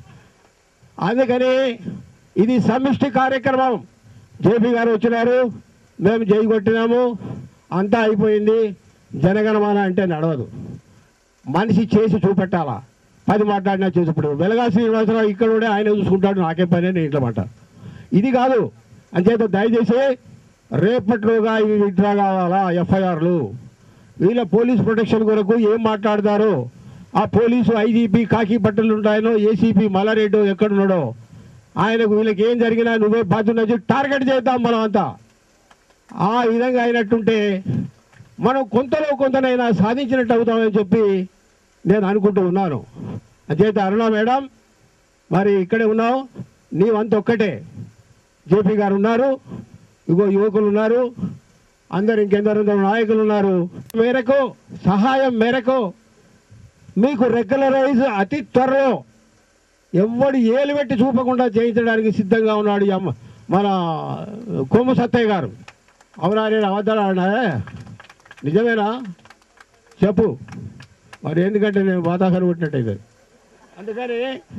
అందుకని ఇది సమిష్టి కార్యక్రమం జేపీ గారు వచ్చినారు మేము జై కొట్టినాము అంతా అయిపోయింది జనగణమన అంటే నడవదు మనిషి చేసి చూపెట్టాలా పది మాట్లాడినా చేసి ఇప్పుడు వెలగా శ్రీనివాసరావు ఇక్కడ ఉండే ఆయన చూసుకుంటాడు నాకే పని నేను ఇంట్లో మాట ఇది కాదు అంచేత దయచేసి రేపట్లోగా ఇవి విత్డ్రా కావాలా ఎఫ్ఐఆర్లు వీళ్ళ పోలీస్ ప్రొటెక్షన్ కొరకు ఏం మాట్లాడతారో ఆ పోలీసు ఐజీపీ కాకి బట్టలు ఉంటాయనో ఏసీపీ మల్లారెడ్డి ఎక్కడున్నాడో ఆయనకు వీళ్ళకి ఏం జరిగినా నువ్వే బాధ్యత టార్గెట్ చేద్దాం మనం అంతా ఆ విధంగా అయినట్టుంటే మనం కొంతలో కొంతనైనా సాధించినట్టు అవుతామని చెప్పి నేను అనుకుంటూ ఉన్నాను అంచేత అరుణ మేడం మరి ఇక్కడే ఉన్నావు నీ వంత ఒక్కటే జేపీ గారు ఉన్నారు ఇగో యువకులు ఉన్నారు అందరు ఇంకెందరు నాయకులు ఉన్నారు మేరకు సహాయం మేరకు మీకు రెగ్యులరైజ్ అతి త్వరలో ఎవడు ఏలు పెట్టి చూపకుండా చేయించడానికి సిద్ధంగా ఉన్నాడు ఈ అమ్మ మన కొమ్ము సత్తయ్య గారు అవునా నేను అబద్ధాలు అన్నా నిజమేనా చెప్పు మరి ఎందుకంటే నేను వాతావరణం కొట్టినట్టయితే అందుకని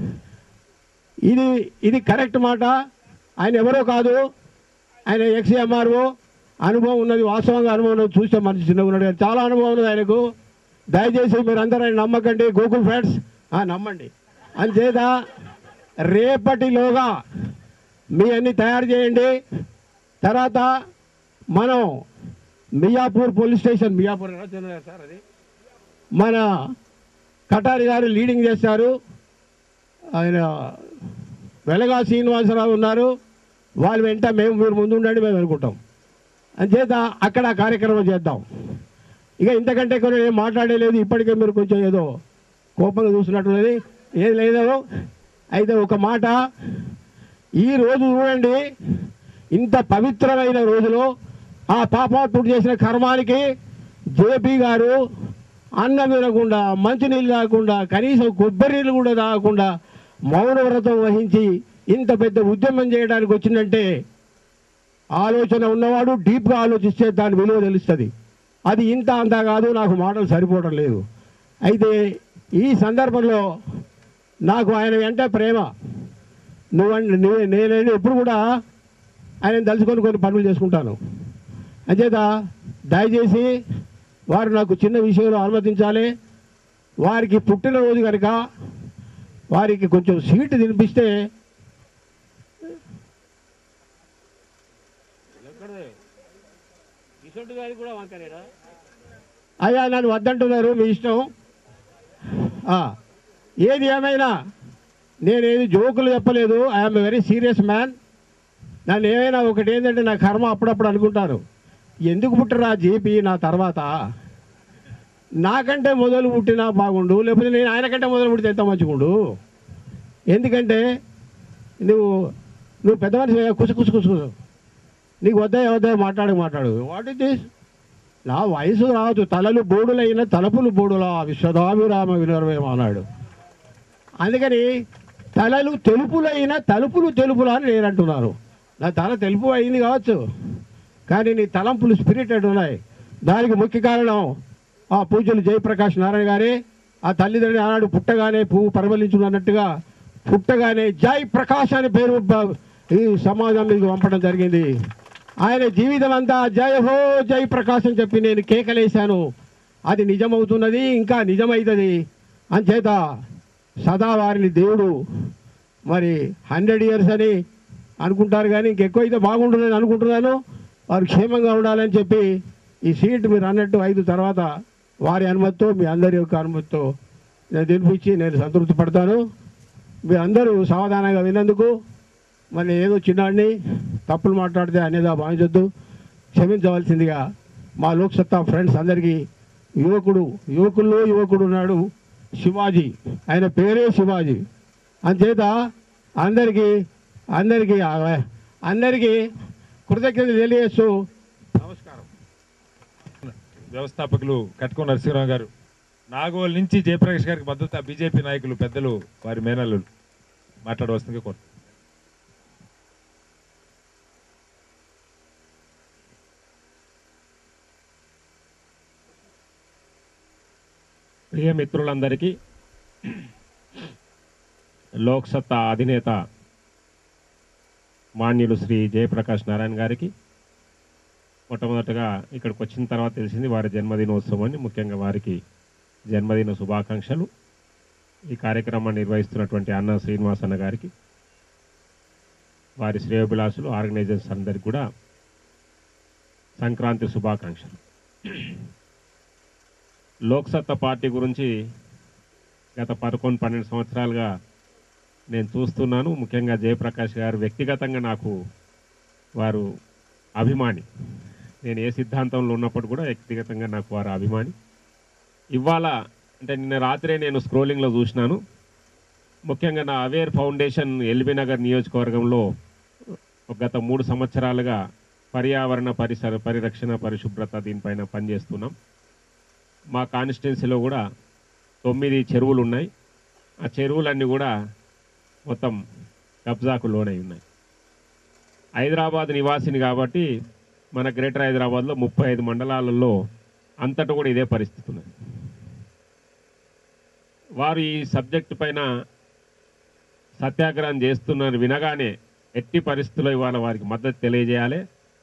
ఇది ఇది కరెక్ట్ మాట ఆయన ఎవరో కాదు ఆయన ఎక్స్ఎంఆర్ఓ అనుభవం ఉన్నది వాస్తవంగా అనుభవం ఉన్నది చూస్తే మనిషి చిన్నగా ఉన్నాడు కానీ చాలా అనుభవం ఉన్నది ఆయనకు దయచేసి మీరు అందరూ ఆయన నమ్మకండి గూగుల్ ఫ్రెండ్స్ నమ్మండి అంచేత రేపటిలోగా మీ అన్ని తయారు చేయండి తర్వాత మనం మియాపూర్ పోలీస్ స్టేషన్ మియాపూర్ ఎలా తెలియదు సార్ అది మన కటారి గారు లీడింగ్ చేస్తారు ఆయన వెలగా శ్రీనివాసరావు ఉన్నారు వాళ్ళు వెంట మేము మీరు ముందు ఉండండి మేము అనుకుంటాం అంచేత అక్కడ ఆ కార్యక్రమం చేద్దాం ఇక ఇంతకంటే కొన్ని ఏం మాట్లాడలేదు ఇప్పటికే మీరు కొంచెం ఏదో కోపంగా చూసినట్టున్నది ఏది లేదో అయితే ఒక మాట ఈ రోజు చూడండి ఇంత పవిత్రమైన రోజులో ఆ పాపాత్ముడు చేసిన కర్మానికి జేపీ గారు అన్నం తినకుండా మంచినీళ్ళు తాగకుండా కనీసం కొబ్బరి నీళ్ళు కూడా తాగకుండా మౌన వ్రతం వహించి ఇంత పెద్ద ఉద్యమం చేయడానికి వచ్చిందంటే ఆలోచన ఉన్నవాడు డీప్గా ఆలోచిస్తే దాని విలువ తెలుస్తుంది అది ఇంత అంతా కాదు నాకు మాటలు సరిపోవడం లేదు అయితే ఈ సందర్భంలో నాకు ఆయన వెంట ప్రేమ నువ్వు నేను ఎప్పుడు కూడా ఆయన తలుచుకొని కొన్ని పనులు చేసుకుంటాను అంచేత దయచేసి వారు నాకు చిన్న విషయంలో అనుమతించాలి వారికి పుట్టినరోజు కనుక వారికి కొంచెం సీటు తినిపిస్తే అయ్యా నన్ను వద్దంటున్నారు మీ ఇష్టం ఆ, ఏది ఏమైనా నేనేది జోకులు చెప్పలేదు ఐఎమ్ వెరీ సీరియస్ మ్యాన్ నన్ను ఏమైనా ఒకటి ఏంటంటే నా కర్మ అప్పుడప్పుడు అనుకుంటాను ఎందుకు పుట్టరా జేపీ నా తర్వాత నాకంటే మొదలు పుట్టినా బాగుండు లేకపోతే నేను ఆయనకంటే మొదలు పుడితే ఎంత మంచిగుండు ఎందుకంటే నువ్వు నువ్వు పెద్ద మనిషి కుసు కుసు కుసు కుసు నీకు వద్దా వద్దా మాట్లాడు మాట్లాడు వాట్ ఇస్ దిస్ నా వయసు రాదు తలలు బోడులైన తలపులు బోడులా విశ్వదాభిరామ వినర్వేమ అన్నాడు అందుకని తలలు తెలుపులైన తలుపులు తెలుపులా అని నేను అంటున్నాను నా తల తెలుపు అయింది కావచ్చు కానీ నీ తలంపులు స్పిరిటెడ్ ఉన్నాయి దానికి ముఖ్య కారణం ఆ పూజలు జయప్రకాష్ నారాయణ గారే ఆ తల్లిదండ్రులు ఆనాడు పుట్టగానే పువ్వు పరిమళించున్నట్టుగా పుట్టగానే జై ప్రకాష్ అని పేరు బ- ఈ సమాజం మీకు పంపడం జరిగింది ఆయన జీవితం అంతా జయ హో జై ప్రకాష్ అని చెప్పి నేను కేకలేశాను అది నిజమవుతున్నది ఇంకా నిజమవుతుంది అంచేత సదా వారిని దేవుడు మరి హండ్రెడ్ ఇయర్స్ అని అనుకుంటారు కానీ ఇంకెక్కువ అయితే బాగుంటుందని అనుకుంటున్నాను వారు క్షేమంగా ఉండాలని చెప్పి ఈ సీట్ మీరు అన్నట్టు ఐదు తర్వాత వారి అనుమతితో మీ అందరి యొక్క అనుమతితో నేను తినిపించి నేను సంతృప్తి పడతాను మీరు అందరూ సావధానంగా విన్నందుకు మరి ఏదో చిన్నాడిని తప్పులు మాట్లాడితే అనేది భావించొద్దు క్షమించవలసిందిగా మా లోక్సత్తా ఫ్రెండ్స్ అందరికీ యువకుడు యువకుల్లో యువకుడు ఉన్నాడు శివాజీ ఆయన పేరే శివాజీ అంచేత అందరికీ అందరికీ అందరికీ కృతజ్ఞతలు తెలియజేస్తూ నమస్కారం వ్యవస్థాపకులు కట్కో నరసింహరావు గారు నాగోల్ నుంచి జయప్రకాష్ గారికి మద్దతు బీజేపీ నాయకులు పెద్దలు వారి మేనల్లు మాట్లాడవలసిందిగా కోరు ప్రియ మిత్రులందరికీ లోక్సత్తా అధినేత మాన్యులు శ్రీ జయప్రకాష్ నారాయణ గారికి మొట్టమొదటగా ఇక్కడికి వచ్చిన తర్వాత తెలిసింది వారి జన్మదినోత్సవం అని ముఖ్యంగా వారికి జన్మదిన శుభాకాంక్షలు ఈ కార్యక్రమాన్ని నిర్వహిస్తున్నటువంటి అన్న శ్రీనివాస్ అన్న గారికి వారి శ్రేయోభిలాషులు ఆర్గనైజర్స్ అందరికి కూడా సంక్రాంతి శుభాకాంక్షలు లోక్సత్తా పార్టీ గురించి గత పదకొండు పన్నెండు సంవత్సరాలుగా నేను చూస్తున్నాను ముఖ్యంగా జయప్రకాష్ గారు వ్యక్తిగతంగా నాకు వారు అభిమాని నేను ఏ సిద్ధాంతంలో ఉన్నప్పుడు కూడా వ్యక్తిగతంగా నాకు వారు అభిమాని ఇవాళ అంటే నిన్న రాత్రే నేను స్క్రోలింగ్లో చూసినాను ముఖ్యంగా నా అవేర్ ఫౌండేషన్ ఎల్బీ నగర్ నియోజకవర్గంలో గత మూడు సంవత్సరాలుగా పర్యావరణ పరిసర పరిరక్షణ పరిశుభ్రత దీనిపైన పనిచేస్తున్నాం మా కాన్స్టిట్యున్సీలో కూడా తొమ్మిది చెరువులు ఉన్నాయి ఆ చెరువులన్నీ కూడా మొత్తం కబ్జాకు లోనై ఉన్నాయి హైదరాబాద్ నివాసిని కాబట్టి మన గ్రేటర్ హైదరాబాద్లో ముప్పై ఐదు మండలాలలో అంతటా కూడా ఇదే పరిస్థితి ఉన్నది వారు ఈ సబ్జెక్టు పైన సత్యాగ్రహం చేస్తున్నారు వినగానే ఎట్టి పరిస్థితుల్లో ఇవాళ వారికి మద్దతు తెలియజేయాలి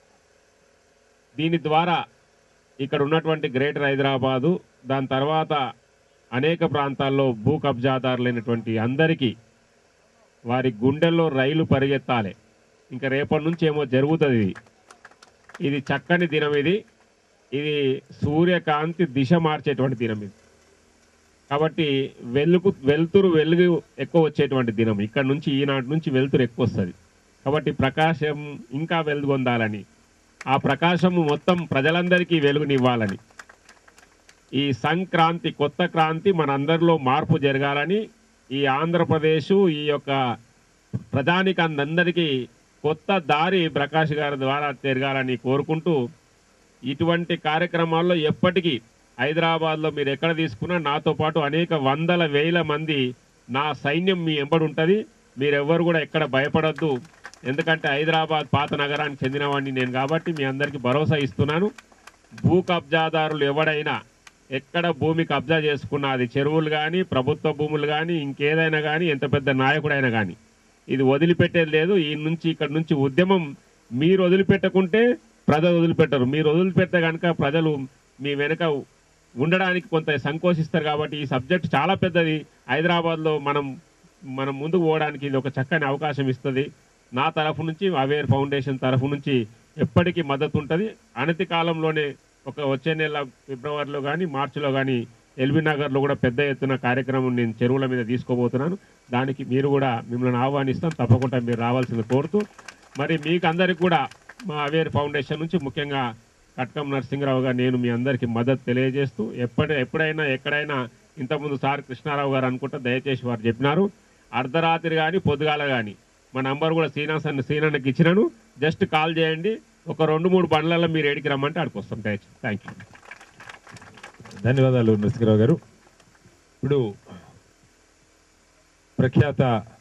దీని ద్వారా ఇక్కడ ఉన్నటువంటి గ్రేటర్ హైదరాబాదు దాని తర్వాత అనేక ప్రాంతాల్లో భూ కబ్జాదారులైనటువంటి అందరికీ వారి గుండెల్లో రైలు పరిగెత్తాలి ఇంకా రేపటి నుంచి ఏమో జరుగుతుంది ఇది ఇది చక్కని దినం ఇది ఇది సూర్యకాంతి దిశ మార్చేటువంటి దినం ఇది కాబట్టి వెలుగు వెలుతురు వెలుగు ఎక్కువ వచ్చేటువంటి దినం ఇక్కడ నుంచి ఈనాటి నుంచి వెలుతురు ఎక్కువ వస్తుంది కాబట్టి ప్రకాశం ఇంకా వెలుగొందాలని ఆ ప్రకాశము మొత్తం ప్రజలందరికీ వెలుగునివ్వాలని ఈ సంక్రాంతి కొత్త క్రాంతి మనందరిలో మార్పు జరగాలని ఈ ఆంధ్రప్రదేశ్ ఈ యొక్క ప్రజానికందరికీ కొత్త దారి ప్రకాష్ గారి ద్వారా తిరగాలని కోరుకుంటూ ఇటువంటి కార్యక్రమాల్లో ఎప్పటికీ హైదరాబాద్లో మీరు ఎక్కడ తీసుకున్నా నాతో పాటు అనేక వందల వేల మంది నా సైన్యం మీ ఎంబడి ఉంటుంది మీరెవ్వరు కూడా ఎక్కడ భయపడొద్దు ఎందుకంటే హైదరాబాద్ పాత నగరానికి చెందినవాడిని నేను కాబట్టి మీ అందరికీ భరోసా ఇస్తున్నాను భూ కబ్జాదారులు ఎవడైనా ఎక్కడ భూమి కబ్జా చేసుకున్నా అది చెరువులు కానీ ప్రభుత్వ భూములు కానీ ఇంకేదైనా కానీ ఎంత పెద్ద నాయకుడైనా కానీ ఇది వదిలిపెట్టేది లేదు ఈ నుంచి ఇక్కడ నుంచి ఉద్యమం మీరు వదిలిపెట్టకుంటే ప్రజలు వదిలిపెట్టరు మీరు వదిలిపెడితే కనుక ప్రజలు మీ వెనుక ఉండడానికి కొంత సంకోచిస్తారు కాబట్టి ఈ సబ్జెక్ట్ చాలా పెద్దది హైదరాబాద్లో మనం మనం ముందుకు పోవడానికి ఇది ఒక చక్కని అవకాశం ఇస్తుంది నా తరఫు నుంచి అవేర్ ఫౌండేషన్ తరఫు నుంచి ఎప్పటికీ మద్దతు ఉంటుంది అనతి కాలంలోనే ఒక వచ్చే నెల ఫిబ్రవరిలో కానీ మార్చిలో కానీ ఎల్బీ నగర్లో కూడా పెద్ద ఎత్తున కార్యక్రమం నేను చెరువుల మీద తీసుకోబోతున్నాను దానికి మీరు కూడా మిమ్మల్ని ఆహ్వానిస్తాం తప్పకుండా మీరు రావాల్సింది కోరుతూ మరి మీకు అందరికి కూడా మా అవేర్ ఫౌండేషన్ నుంచి ముఖ్యంగా కట్కం నరసింహరావు గారు నేను మీ అందరికీ మద్దతు తెలియజేస్తూ ఎప్పటి ఎప్పుడైనా ఎక్కడైనా ఇంతకుముందు సార్ కృష్ణారావు గారు అనుకుంటా దయచేసి వారు చెప్పినారు అర్ధరాత్రి కానీ పొద్దుగాల కానీ మా నంబర్ కూడా శ్రీనివాస్ అన్న శ్రీనన్నకి ఇచ్చినాను జస్ట్ కాల్ చేయండి ఒక రెండు మూడు బండ్లలో మీరు ఏడికి రమ్మంటే ఆడికి వస్తాం థ్యాంక్ యూ ధన్యవాదాలు నరసింహరావు గారు ఇప్పుడు ప్రఖ్యాత